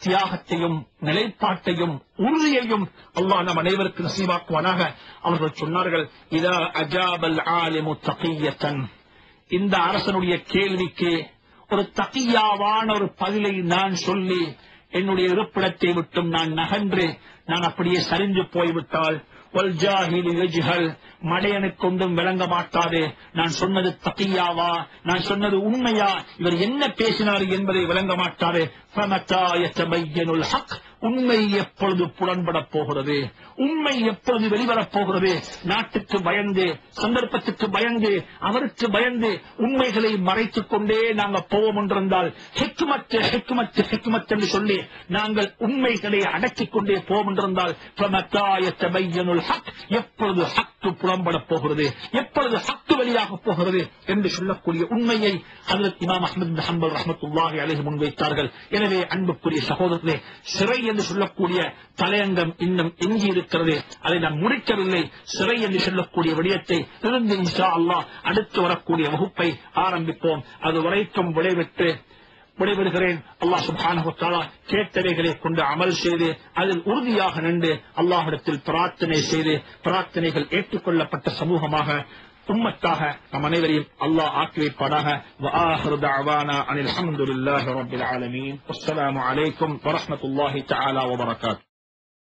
தியாகத்தையும் நிலைப்பாட்டையும் உறுதியையும் அல்லாஹ் நம் அனைவருக்கும் நசீவாக்குவானாக அவர்கள் சொன்னார்கள் இதா அஜாபல் ஆலிமு தகியத்தன் இந்த அரசனுடைய கேள்விக்கு ஒரு தகியாவான ஒரு பதிலை நான் சொல்லி என்னுடைய இருப்பிடத்தை விட்டும் நான் நகன்று நான் அப்படியே சரிந்து போய்விட்டால் வல்ஜாஹிலு யஜ்ஹல் மடையனுக்கு ஒன்றும் விளங்க மாட்டாது நான் சொன்னது தகியாவா நான் சொன்னது உண்மையா இவர் என்ன பேசினார் என்பதை விளங்க மாட்டாரு فَمَتَى يَتَبَيَّنُ الْحَقُّ உண்மை எப்பொழுது புலன்படப் போகிறது உண்மை எப்பொழுது வெளிவரப் போகிறது நாட்டுக்கு பயந்து சந்தர்ப்பத்துக்கு பயந்து அவருக்கு பயந்து உண்மைகளை மறைத்துக் கொண்டே நாங்க போவோம் என்றிருந்தால் ஹெக்குமத்து ஹெக்குமத்து ஹெக்குமத் என்று சொல்லி நாங்கள் உண்மைகளை அடக்கிக் கொண்டே போவோம் என்றிருந்தால் فَمَتَى يَتَبَيَّنُ الْحَقُّ எப்பொழுது ஹக்கு புலம்படப் போகிறது எப்பொழுது ஹக்கு வெளியாக போகிறது என்று சொல்லக்கூடிய உண்மையை ஹதரத் இமாம் அஹ்மத் பின் ஹம்பல் ரஹ்மத்துல்லாஹி அலைஹி முன்வைத்தார்கள் எனவே அன்புக்குரிய சகோதரர்களே சிறை என்று சொல்லக்கூடிய தலையங்கம் இன்னும் எஞ்சி இருக்கிறது அதை நாம் முடிக்கவில்லை சிறை என்று சொல்லக்கூடிய விடயத்தை இருந்து இன்ஷா அல்லாஹ் அடுத்து வரக்கூடிய வகுப்பை ஆரம்பிப்போம் அது வரைக்கும் விடைபெற்று விடைபெறுகிறேன் அல்லாஹ் சுப்ஹானஹு வ தஆலா கேட்டவைகளை கொண்டு அமல் செய்து அதில் உறுதியாக நின்று அல்லாஹ்விடத்தில் பிரார்த்தனை செய்து பிரார்த்தனைகள் ஏற்றுக்கொள்ளப்பட்ட சமூகமாக உம்மத்தாக நம் அனைவரையும் அல்லாஹ் ஆக்கி வைப்பாடாக وآخر دعوانا عن الحمد لله رب العالمين والسلام عليكم ورحمة الله تعالى وبركاته